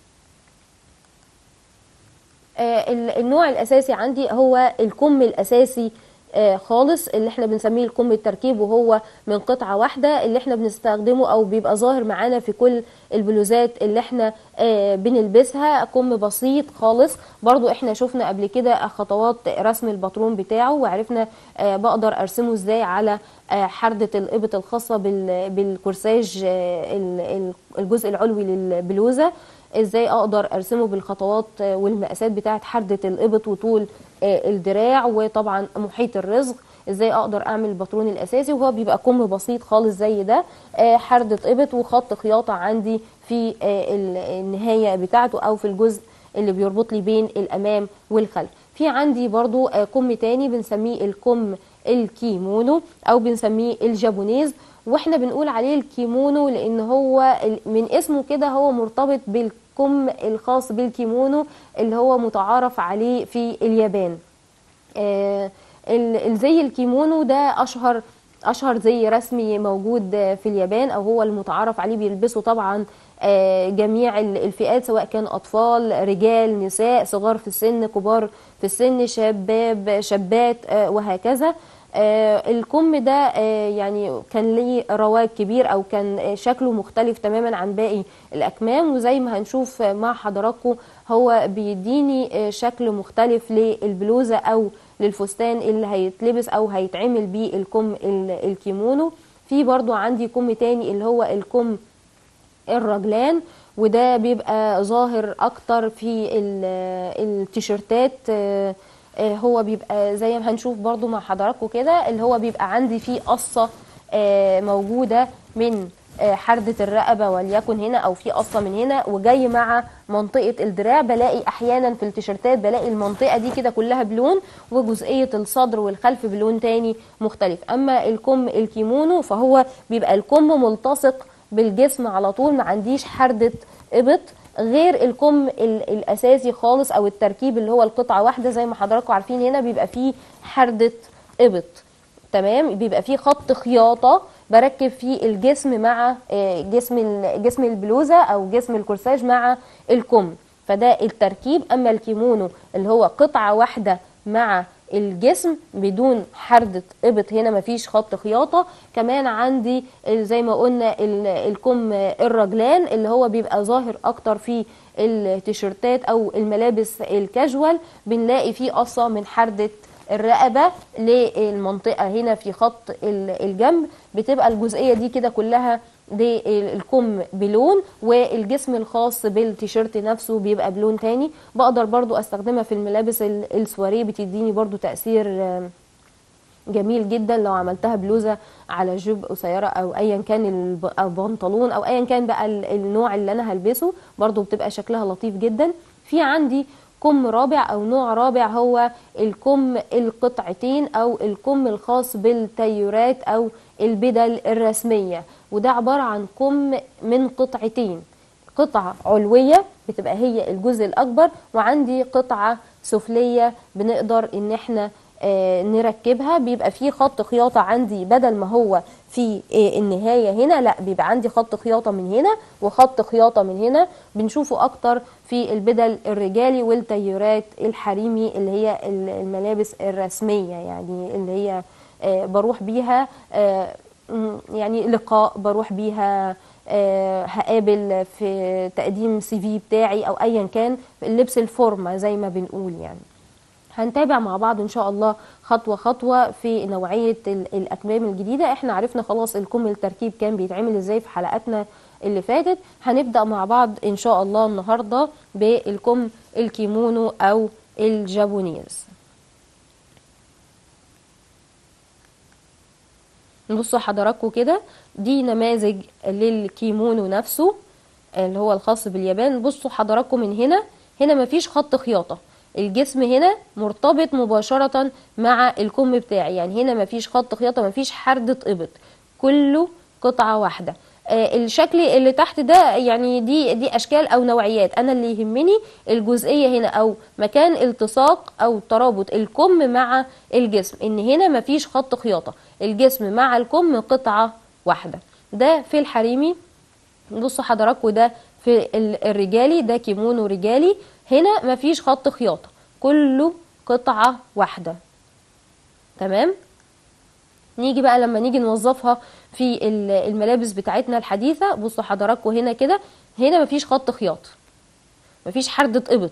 Speaker 1: آه، ال- النوع الاساسي عندي هو الكم الاساسي آه، خالص اللي احنا بنسميه الكم التركيب وهو من قطعة واحدة اللي احنا بنستخدمه او بيبقى ظاهر معانا في كل البلوزات اللي احنا آه، بنلبسها كم بسيط خالص برضو احنا شفنا قبل كده خطوات رسم الباترون بتاعه وعرفنا آه، بقدر ارسمه ازاي على آه، حردة الإبط الخاصة بال- بالكورساج آه، ال- ال- الجزء العلوي للبلوزة ازاي اقدر ارسمه بالخطوات آه، والمقاسات بتاعه حردة الإبط وطول آه، الدراع وطبعا محيط الرزق ازاي اقدر اعمل الباترون الاساسي وهو بيبقى كم بسيط خالص زي ده آه، حردة إبط وخط خياطة عندي في آه، ال- النهاية بتاعته او في الجزء اللي بيربط لي بين الامام والخلف في عندي برضو آه، كم تاني بنسميه الكم الكيمونو او بنسميه الجابونيز واحنا بنقول عليه الكيمونو لان هو ال- من اسمه كده هو مرتبط بالكم الخاص بالكيمونو اللي هو متعارف عليه في اليابان آه، ال- الزي الكيمونو ده اشهر اشهر زي رسمي موجود آه، في اليابان او هو المتعارف عليه بيلبسه طبعا آه، جميع ال- الفئات سواء كان اطفال رجال نساء صغار في السن كبار في السن شباب شابات آه، وهكذا آه، الكم ده آه، يعني كان ليه رواج كبير او كان آه، شكله مختلف تماما عن باقي الاكمام وزي ما هنشوف آه، مع حضراتكم هو بيديني آه، شكل مختلف للبلوزه او للفستان اللي هيتلبس او هيتعمل بيه الكم ال- الكيمونو في برضو عندي كم تاني اللي هو الكم الرجلان وده بيبقى ظاهر اكتر في ال- التيشيرتات آه، آه، هو بيبقى زي ما هنشوف برضو مع حضراتكم كده اللي هو بيبقى عندي فيه قصة آه، موجودة من آه، حردة الرقبة وليكن هنا او في قصة من هنا وجاي مع منطقة الدراع بلاقي احيانا في التيشيرتات بلاقي المنطقة دي كده كلها بلون وجزئية الصدر والخلف بلون تاني مختلف اما الكم الكيمونو فهو بيبقى الكم ملتصق بالجسم على طول ما عنديش حردة ابط غير الكم ال- الاساسي خالص او التركيب اللي هو القطعه واحده زي ما حضراتكم عارفين هنا بيبقى فيه حرده ابط تمام بيبقى فيه خط خياطه بركب فيه الجسم مع آه، جسم ال- جسم البلوزه او جسم الكورساج مع الكم فده التركيب اما الكيمونو اللي هو قطعه واحده مع الجسم بدون حردة إبط هنا مفيش خط خياطة كمان عندي ال- زي ما قلنا ال- الكم الرجلان اللي هو بيبقى ظاهر أكتر في التيشيرتات أو الملابس الكاجوال بنلاقي فيه قصة من حردة الرقبة للمنطقة هنا في خط ال- الجنب بتبقى الجزئية دي كده كلها دي الكم بلون والجسم الخاص بالتيشيرت نفسه بيبقى بلون تاني بقدر برضو استخدمها في الملابس ال- السواريه بتديني برضو تأثير آم، جميل جدا لو عملتها بلوزه على جيب قصيره او ايا كان الب- أو بنطلون او ايا كان بقى ال- النوع اللي انا هلبسه برضو بتبقى شكلها لطيف جدا في عندي كم رابع او نوع رابع هو الكم القطعتين او الكم الخاص بالتيورات او البدل الرسميه وده عباره عن كم من قطعتين قطعة علوية بتبقى هي الجزء الأكبر وعندي قطعة سفلية بنقدر إن احنا آه، نركبها بيبقى فيه خط خياطة عندي بدل ما هو في آه، النهاية هنا لا بيبقى عندي خط خياطة من هنا وخط خياطة من هنا بنشوفه أكتر في البدل الرجالي والتيارات الحريمي اللي هي ال- الملابس الرسمية يعني اللي هي آه، بروح بيها آه، م- يعني لقاء بروح بيها آه، هقابل في تقديم سي في بتاعي او ايا كان اللبس الفورمه زي ما بنقول يعني هنتابع مع بعض ان شاء الله خطوه خطوه في نوعيه ال- الاكمام الجديده احنا عرفنا خلاص الكم التركيب كان بيتعمل ازاي في حلقاتنا اللي فاتت هنبدا مع بعض ان شاء الله النهارده بالكم الكيمونو او الجابونيز بصوا حضراتكم كده دي نماذج للكيمونو نفسه اللي هو الخاص باليابان بصوا حضراتكم من هنا هنا مفيش خط خياطة الجسم هنا مرتبط مباشرة مع الكم بتاعي يعني هنا مفيش خط خياطة مفيش حردة إبط كله قطعة واحدة آه، الشكل اللي تحت ده يعني دي دي اشكال او نوعيات انا اللي يهمني الجزئيه هنا او مكان التصاق او ترابط الكم مع الجسم ان هنا مفيش خط خياطه الجسم مع الكم قطعه واحده ده في الحريمي بصوا حضراتكم ده في ال- الرجالي ده كيمونو رجالي هنا مفيش خط خياطه كله قطعه واحده تمام نيجي بقى لما نيجي نوظفها في ال- الملابس بتاعتنا الحديثة بصوا حضراتكم هنا كده هنا مفيش خط خياط مفيش حردة إبط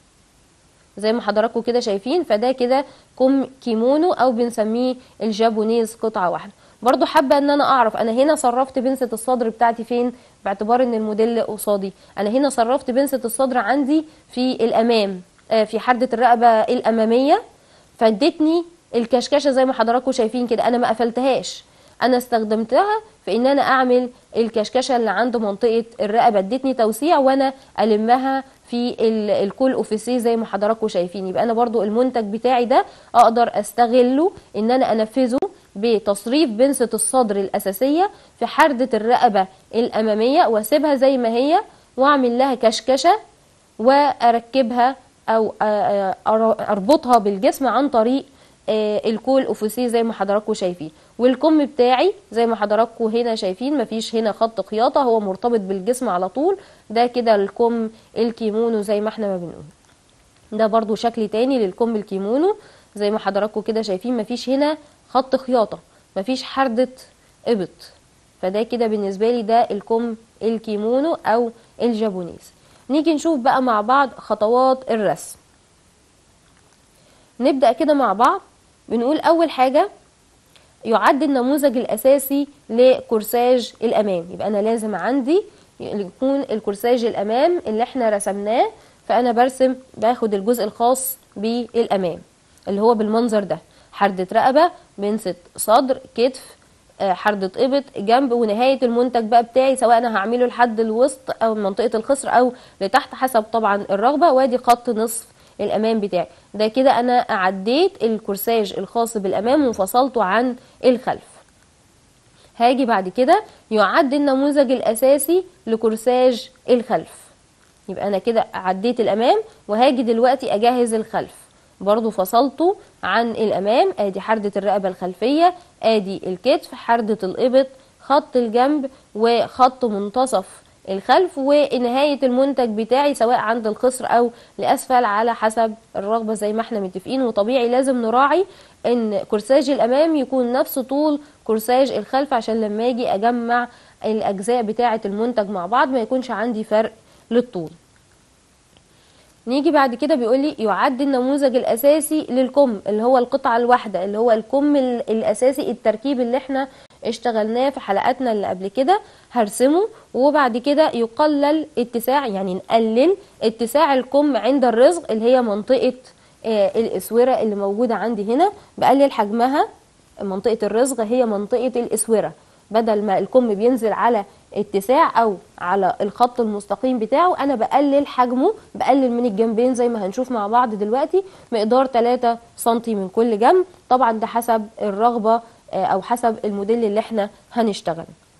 Speaker 1: زي ما حضراتكم كده شايفين فده كده كم كيمونو او بنسميه الجابونيز قطعة واحدة برضو حابة ان انا اعرف انا هنا صرفت بنسة الصدر بتاعتي فين باعتبار ان الموديل قصادي انا هنا صرفت بنسة الصدر عندي في الامام آه، في حردة الرقبة الامامية فادتني الكشكشه زي ما حضراتكم شايفين كده انا ما قفلتهاش انا استخدمتها في ان انا اعمل الكشكشه اللي عند منطقه الرقبه ادتني توسيع وانا المها في ال- الكول اوفيسي زي ما حضراتكم شايفين يبقى انا برضو المنتج بتاعي ده اقدر استغله ان انا انفذه بتصريف بنسة الصدر الأساسية في حردة الرقبة الأمامية واسيبها زي ما هي واعمل لها كشكشة واركبها او آه، آه، اربطها بالجسم عن طريق آه، الكول اوفيسي زي ما حضراتكم شايفين والكم بتاعي زي ما حضراتكم هنا شايفين مفيش هنا خط خياطه هو مرتبط بالجسم على طول ده كده الكم الكيمونو زي ما احنا ما بنقول ده برضو شكل تاني للكم الكيمونو زي ما حضراتكم كده شايفين مفيش هنا خط خياطه مفيش حردة ابط فده كده بالنسبه لي ده الكم الكيمونو او الجابونيز نيجي نشوف بقى مع بعض خطوات الرسم نبدأ كده مع بعض بنقول أول حاجة يعد النموذج الأساسي لكورساج الأمام يبقى أنا لازم عندي يكون الكورساج الأمام اللي احنا رسمناه فأنا برسم باخد الجزء الخاص بالأمام اللي هو بالمنظر ده حردة رقبة بنسة صدر كتف آه، حردة إبط جنب ونهاية المنتج بقى بتاعي سواء أنا هعمله لحد الوسط أو منطقة الخصر أو لتحت حسب طبعا الرغبة وادي خط نصف الأمام بتاعي ده كده أنا عديت الكورساج الخاص بالأمام وفصلته عن الخلف هاجي بعد كده يعد النموذج الأساسي لكورساج الخلف يبقى أنا كده عديت الأمام وهاجي دلوقتي أجهز الخلف برضو فصلته عن الأمام آدي حردة الرقبة الخلفية آدي الكتف حردة الإبط خط الجنب وخط منتصف الخلف ونهاية المنتج بتاعي سواء عند الخصر أو لأسفل على حسب الرغبة زي ما احنا متفقين وطبيعي لازم نراعي ان كورساج الأمام يكون نفس طول كورساج الخلف عشان لما اجي أجمع الأجزاء بتاعة المنتج مع بعض ما يكونش عندي فرق للطول نيجي بعد كده بيقول لي يعد النموذج الاساسي للكم اللي هو القطعه الواحده اللي هو الكم ال- الاساسي التركيب اللي احنا اشتغلناه في حلقاتنا اللي قبل كده هرسمه وبعد كده يقلل اتساع يعني نقلل اتساع الكم عند الرزق اللي هي منطقة آه، الاسورة اللي موجودة عندي هنا بقلل حجمها منطقة الرزق هي منطقة الاسورة بدل ما الكم بينزل على اتساع او على الخط المستقيم بتاعه انا بقلل حجمه بقلل من الجنبين زي ما هنشوف مع بعض دلوقتي مقدار 3 سنتي من كل جنب طبعا ده حسب الرغبة آه، او حسب الموديل اللي احنا هنشتغل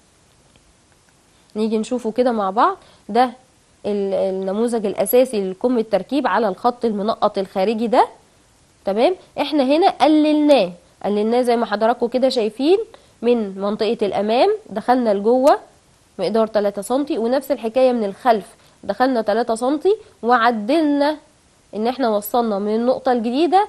Speaker 1: نيجي نشوفه كده مع بعض ده ال- النموذج الاساسي للكم التركيب على الخط المنقط الخارجي ده تمام احنا هنا قللناه قللناه زي ما حضراتكم كده شايفين من منطقة الامام دخلنا لجوه مقدار 3 سنتي ونفس الحكاية من الخلف دخلنا 3 سنتي وعدلنا ان احنا وصلنا من النقطة الجديدة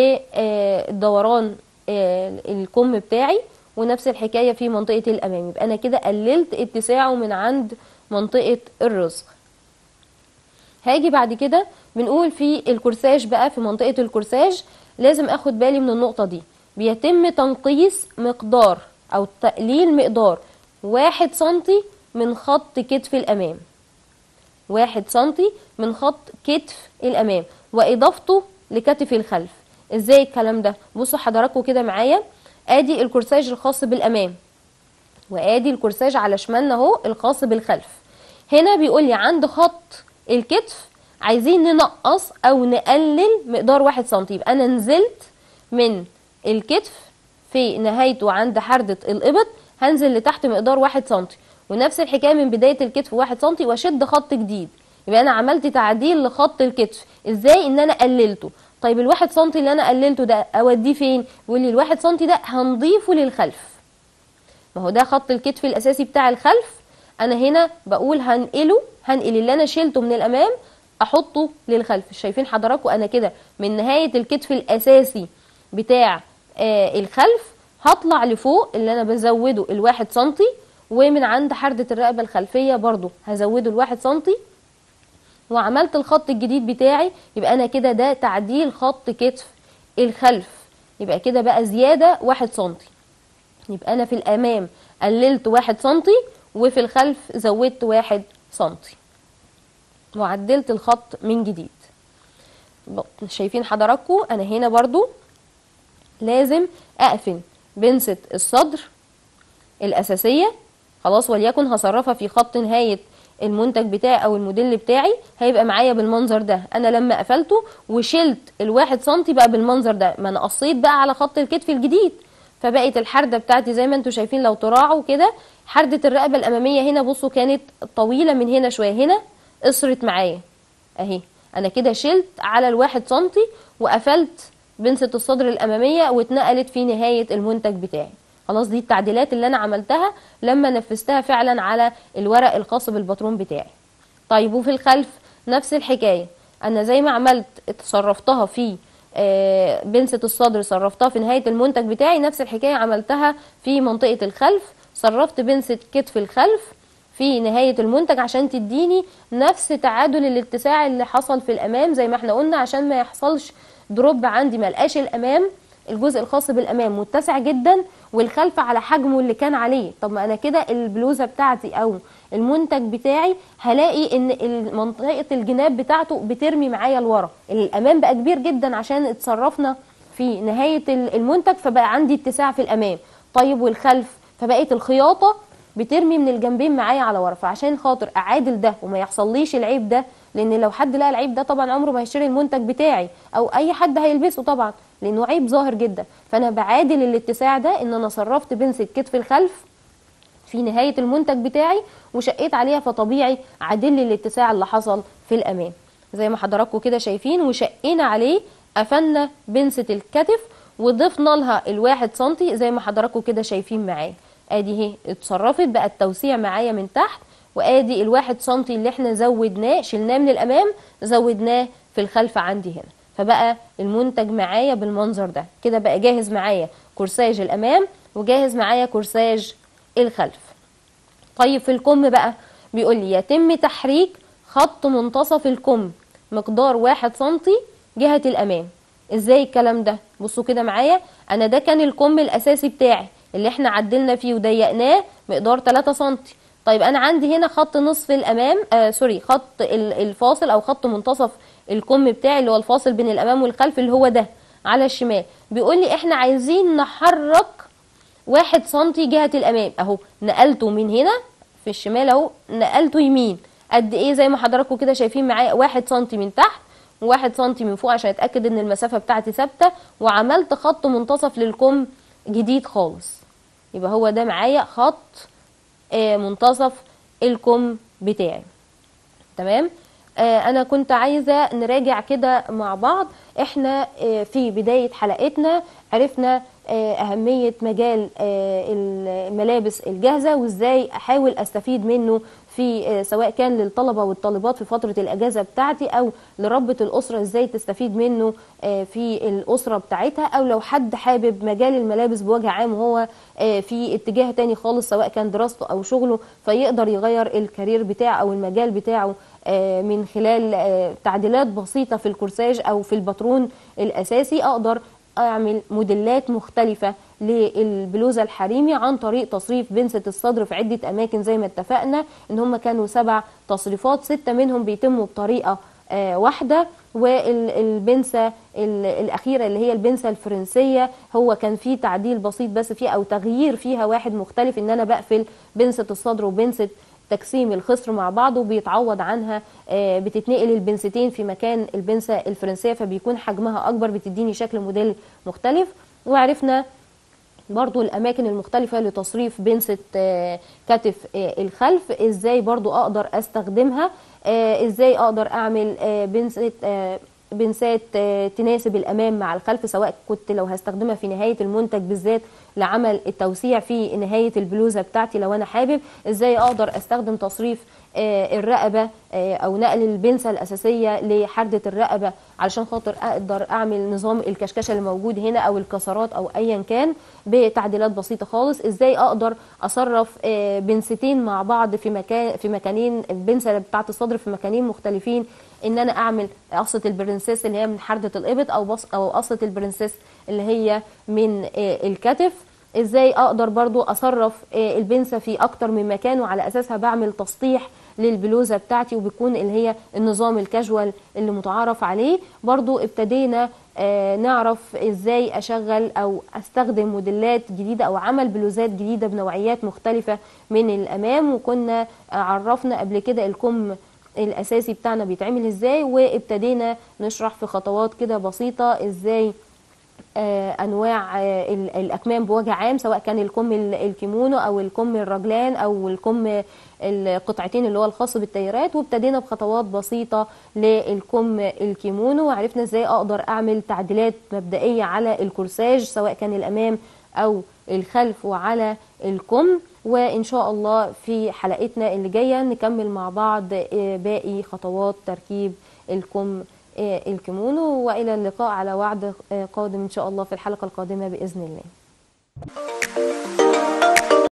Speaker 1: للدوران الكم بتاعي ونفس الحكاية في منطقة الامام يبقى انا كده قللت اتساعه من عند منطقة الرزق هاجي بعد كده بنقول في الكورساج بقى في منطقة الكورساج لازم اخد بالي من النقطة دي بيتم تنقيص مقدار او تقليل مقدار واحد سنتي من خط كتف الامام واحد سنتي من خط كتف الامام واضافته لكتف الخلف ازاي الكلام ده بصوا حضراتكم كده معايا ادي الكورساج الخاص بالامام وادي الكورساج على شمالنا اهو الخاص بالخلف هنا بيقول لي عند خط الكتف عايزين ننقص او نقلل مقدار واحد سنتي يبقى انا نزلت من الكتف في نهايته عند حردة الإبط هنزل لتحت مقدار واحد سنتي ونفس الحكاية من بداية الكتف واحد سنتي واشد خط جديد يبقى انا عملت تعديل لخط الكتف ازاي ان انا قللته طيب الواحد سنتي اللي انا قللته ده اوديه فين يقول لي الواحد سنتي ده هنضيفه للخلف ما هو ده خط الكتف الاساسي بتاع الخلف انا هنا بقول هنقله هنقل اللي انا شيلته من الامام احطه للخلف شايفين حضراتكم انا كده من نهايه الكتف الاساسي بتاع آه الخلف هطلع لفوق اللي انا بزوده الواحد سنتي ومن عند حردة الرقبة الخلفية برضو هزوده الواحد سنتي وعملت الخط الجديد بتاعي يبقى انا كده ده تعديل خط كتف الخلف يبقى كده بقى زيادة واحد سنتي يبقى انا في الامام قللت واحد سنتي وفي الخلف زودت واحد سنتي وعدلت الخط من جديد شايفين حضراتكم انا هنا برضو لازم اقفل بنسة الصدر الاساسية خلاص وليكن هصرفها في خط نهاية المنتج بتاعي او الموديل بتاعي هيبقى معايا بالمنظر ده انا لما قفلته وشلت الواحد سنتي بقى بالمنظر ده ما انا قصيت بقى على خط الكتف الجديد فبقت الحردة بتاعتي زي ما انتم شايفين لو تراعوا كده حردة الرقبة الامامية هنا بصوا كانت طويلة من هنا شوية هنا قصرت معايا اهي انا كده شلت على الواحد سنتي وقفلت بنسة الصدر الامامية واتنقلت في نهاية المنتج بتاعي خلاص دي التعديلات اللي انا عملتها لما نفذتها فعلا على الورق الخاص بالباترون بتاعي طيب وفي الخلف نفس الحكاية انا زي ما عملت صرفتها في آه بنسة الصدر صرفتها في نهاية المنتج بتاعي نفس الحكاية عملتها في منطقة الخلف صرفت بنسة كتف الخلف في نهاية المنتج عشان تديني نفس تعادل الاتساع اللي حصل في الامام زي ما احنا قلنا عشان ما يحصلش دروب عندي ملقاش الامام الجزء الخاص بالامام متسع جدا والخلف على حجمه اللي كان عليه طب ما انا كده البلوزه بتاعتي او المنتج بتاعي هلاقي ان منطقه الجناب بتاعته بترمي معايا لورا الامام بقى كبير جدا عشان اتصرفنا في نهايه المنتج فبقى عندي اتساع في الامام طيب والخلف فبقيت الخياطه بترمي من الجنبين معايا على ورا فعشان خاطر اعادل ده وما يحصليش العيب ده لان لو حد لقى العيب ده طبعا عمره ما هيشتري المنتج بتاعي او اي حد هيلبسه طبعا لانه عيب ظاهر جدا فانا بعادل الاتساع ده ان انا صرفت بنسة كتف الخلف في نهاية المنتج بتاعي وشقيت عليها فطبيعي عادل لي الاتساع اللي حصل في الامام زي ما حضراتكم كده شايفين وشقينا عليه قفلنا بنسة الكتف وضفنا لها الواحد سنتي زي ما حضراتكم كده شايفين معايا ادي اهي اتصرفت بقى التوسيع معايا من تحت وادي الواحد سنتي اللي احنا زودناه شلناه من الامام زودناه في الخلف عندي هنا فبقى المنتج معايا بالمنظر ده كده بقى جاهز معايا كورساج الامام وجاهز معايا كورساج الخلف طيب في الكم بقى بيقول لي يتم تحريك خط منتصف الكم مقدار واحد سنتي جهة الامام ازاي الكلام ده بصوا كده معايا انا ده كان الكم الاساسي بتاعي اللي احنا عدلنا فيه وضيقناه مقدار 3 سم طيب انا عندي هنا خط نصف الامام آه سوري خط ال- الفاصل او خط منتصف الكم بتاعي اللي هو الفاصل بين الامام والخلف اللي هو ده على الشمال بيقول لي احنا عايزين نحرك واحد سنتي جهة الأمام أهو نقلته من هنا في الشمال أهو نقلته يمين قد إيه زي ما حضراتكم كده شايفين معايا واحد سنتي من تحت وواحد سنتي من فوق عشان أتأكد إن المسافة بتاعتي ثابتة وعملت خط منتصف للكم جديد خالص يبقى هو ده معايا خط آه، منتصف الكم بتاعي تمام آه، انا كنت عايزه نراجع كده مع بعض احنا آه، في بدايه حلقتنا عرفنا آه، اهميه مجال آه، الملابس الجاهزه وازاي احاول استفيد منه في آه، سواء كان للطلبه والطالبات في فتره الاجازه بتاعتي او لربة الاسره ازاي تستفيد منه آه، في الاسره بتاعتها او لو حد حابب مجال الملابس بوجه عام وهو آه، في اتجاه تاني خالص سواء كان دراسته او شغله فيقدر يغير الكارير بتاعه او المجال بتاعه آه، من خلال آه، تعديلات بسيطه في الكورساج او في الباترون الاساسي اقدر اعمل موديلات مختلفه للبلوزه الحريمي عن طريق تصريف بنسة الصدر في عده اماكن زي ما اتفقنا ان هم كانوا سبع تصريفات سته منهم بيتموا بطريقه آه، واحده والبنسة ال- الأخيرة اللي هي البنسة الفرنسية هو كان فيه تعديل بسيط بس فيها أو تغيير فيها واحد مختلف إن أنا بقفل بنسة الصدر وبنسة تجسيم الخصر مع بعض وبيتعوض عنها آه، بتتنقل البنستين في مكان البنسة الفرنسية فبيكون حجمها أكبر بتديني شكل موديل مختلف وعرفنا برضو الأماكن المختلفة لتصريف بنسة آه، كتف آه، الخلف إزاي برضو أقدر أستخدمها آه، إزاي أقدر أعمل آه، بنسة آه، بنسات آه، تناسب الأمام مع الخلف سواء كنت لو هستخدمها في نهاية المنتج بالذات لعمل التوسيع في نهاية البلوزة بتاعتي لو أنا حابب إزاي أقدر أستخدم تصريف آه، الرقبة آه، أو نقل البنسة الأساسية لحردة الرقبة علشان خاطر أقدر أعمل نظام الكشكشة اللي موجود هنا أو الكسرات أو أيا كان بتعديلات بسيطة خالص إزاي أقدر أصرف آه، بنستين مع بعض في مكان في مكانين البنسة بتاعت الصدر في مكانين مختلفين ان انا اعمل قصه البرنسيس اللي هي من حرده الابط او بص او قصه البرنسيس اللي هي من آه، الكتف ازاي اقدر برضو اصرف آه، البنسه في اكتر من مكان وعلى اساسها بعمل تسطيح للبلوزه بتاعتي وبيكون اللي هي النظام الكاجوال اللي متعارف عليه برضو ابتدينا آه، نعرف ازاي اشغل او استخدم موديلات جديده او عمل بلوزات جديده بنوعيات مختلفه من الامام وكنا آه، عرفنا قبل كده الكم الاساسي بتاعنا بيتعمل ازاي وابتدينا نشرح في خطوات كده بسيطه ازاي آه، انواع آه، ال- الاكمام بوجه عام سواء كان الكم ال- الكيمونو او الكم الرجلان او الكم القطعتين اللي هو الخاص بالتيارات وابتدينا بخطوات بسيطه للكم الكيمونو وعرفنا ازاي اقدر اعمل تعديلات مبدئيه على الكورساج سواء كان الامام او الخلف وعلى الكم وان شاء الله في حلقتنا اللي جايه نكمل مع بعض آه، باقي خطوات تركيب الكم آه، الكيمونو والى اللقاء على وعد آه، قادم ان شاء الله في الحلقه القادمه باذن الله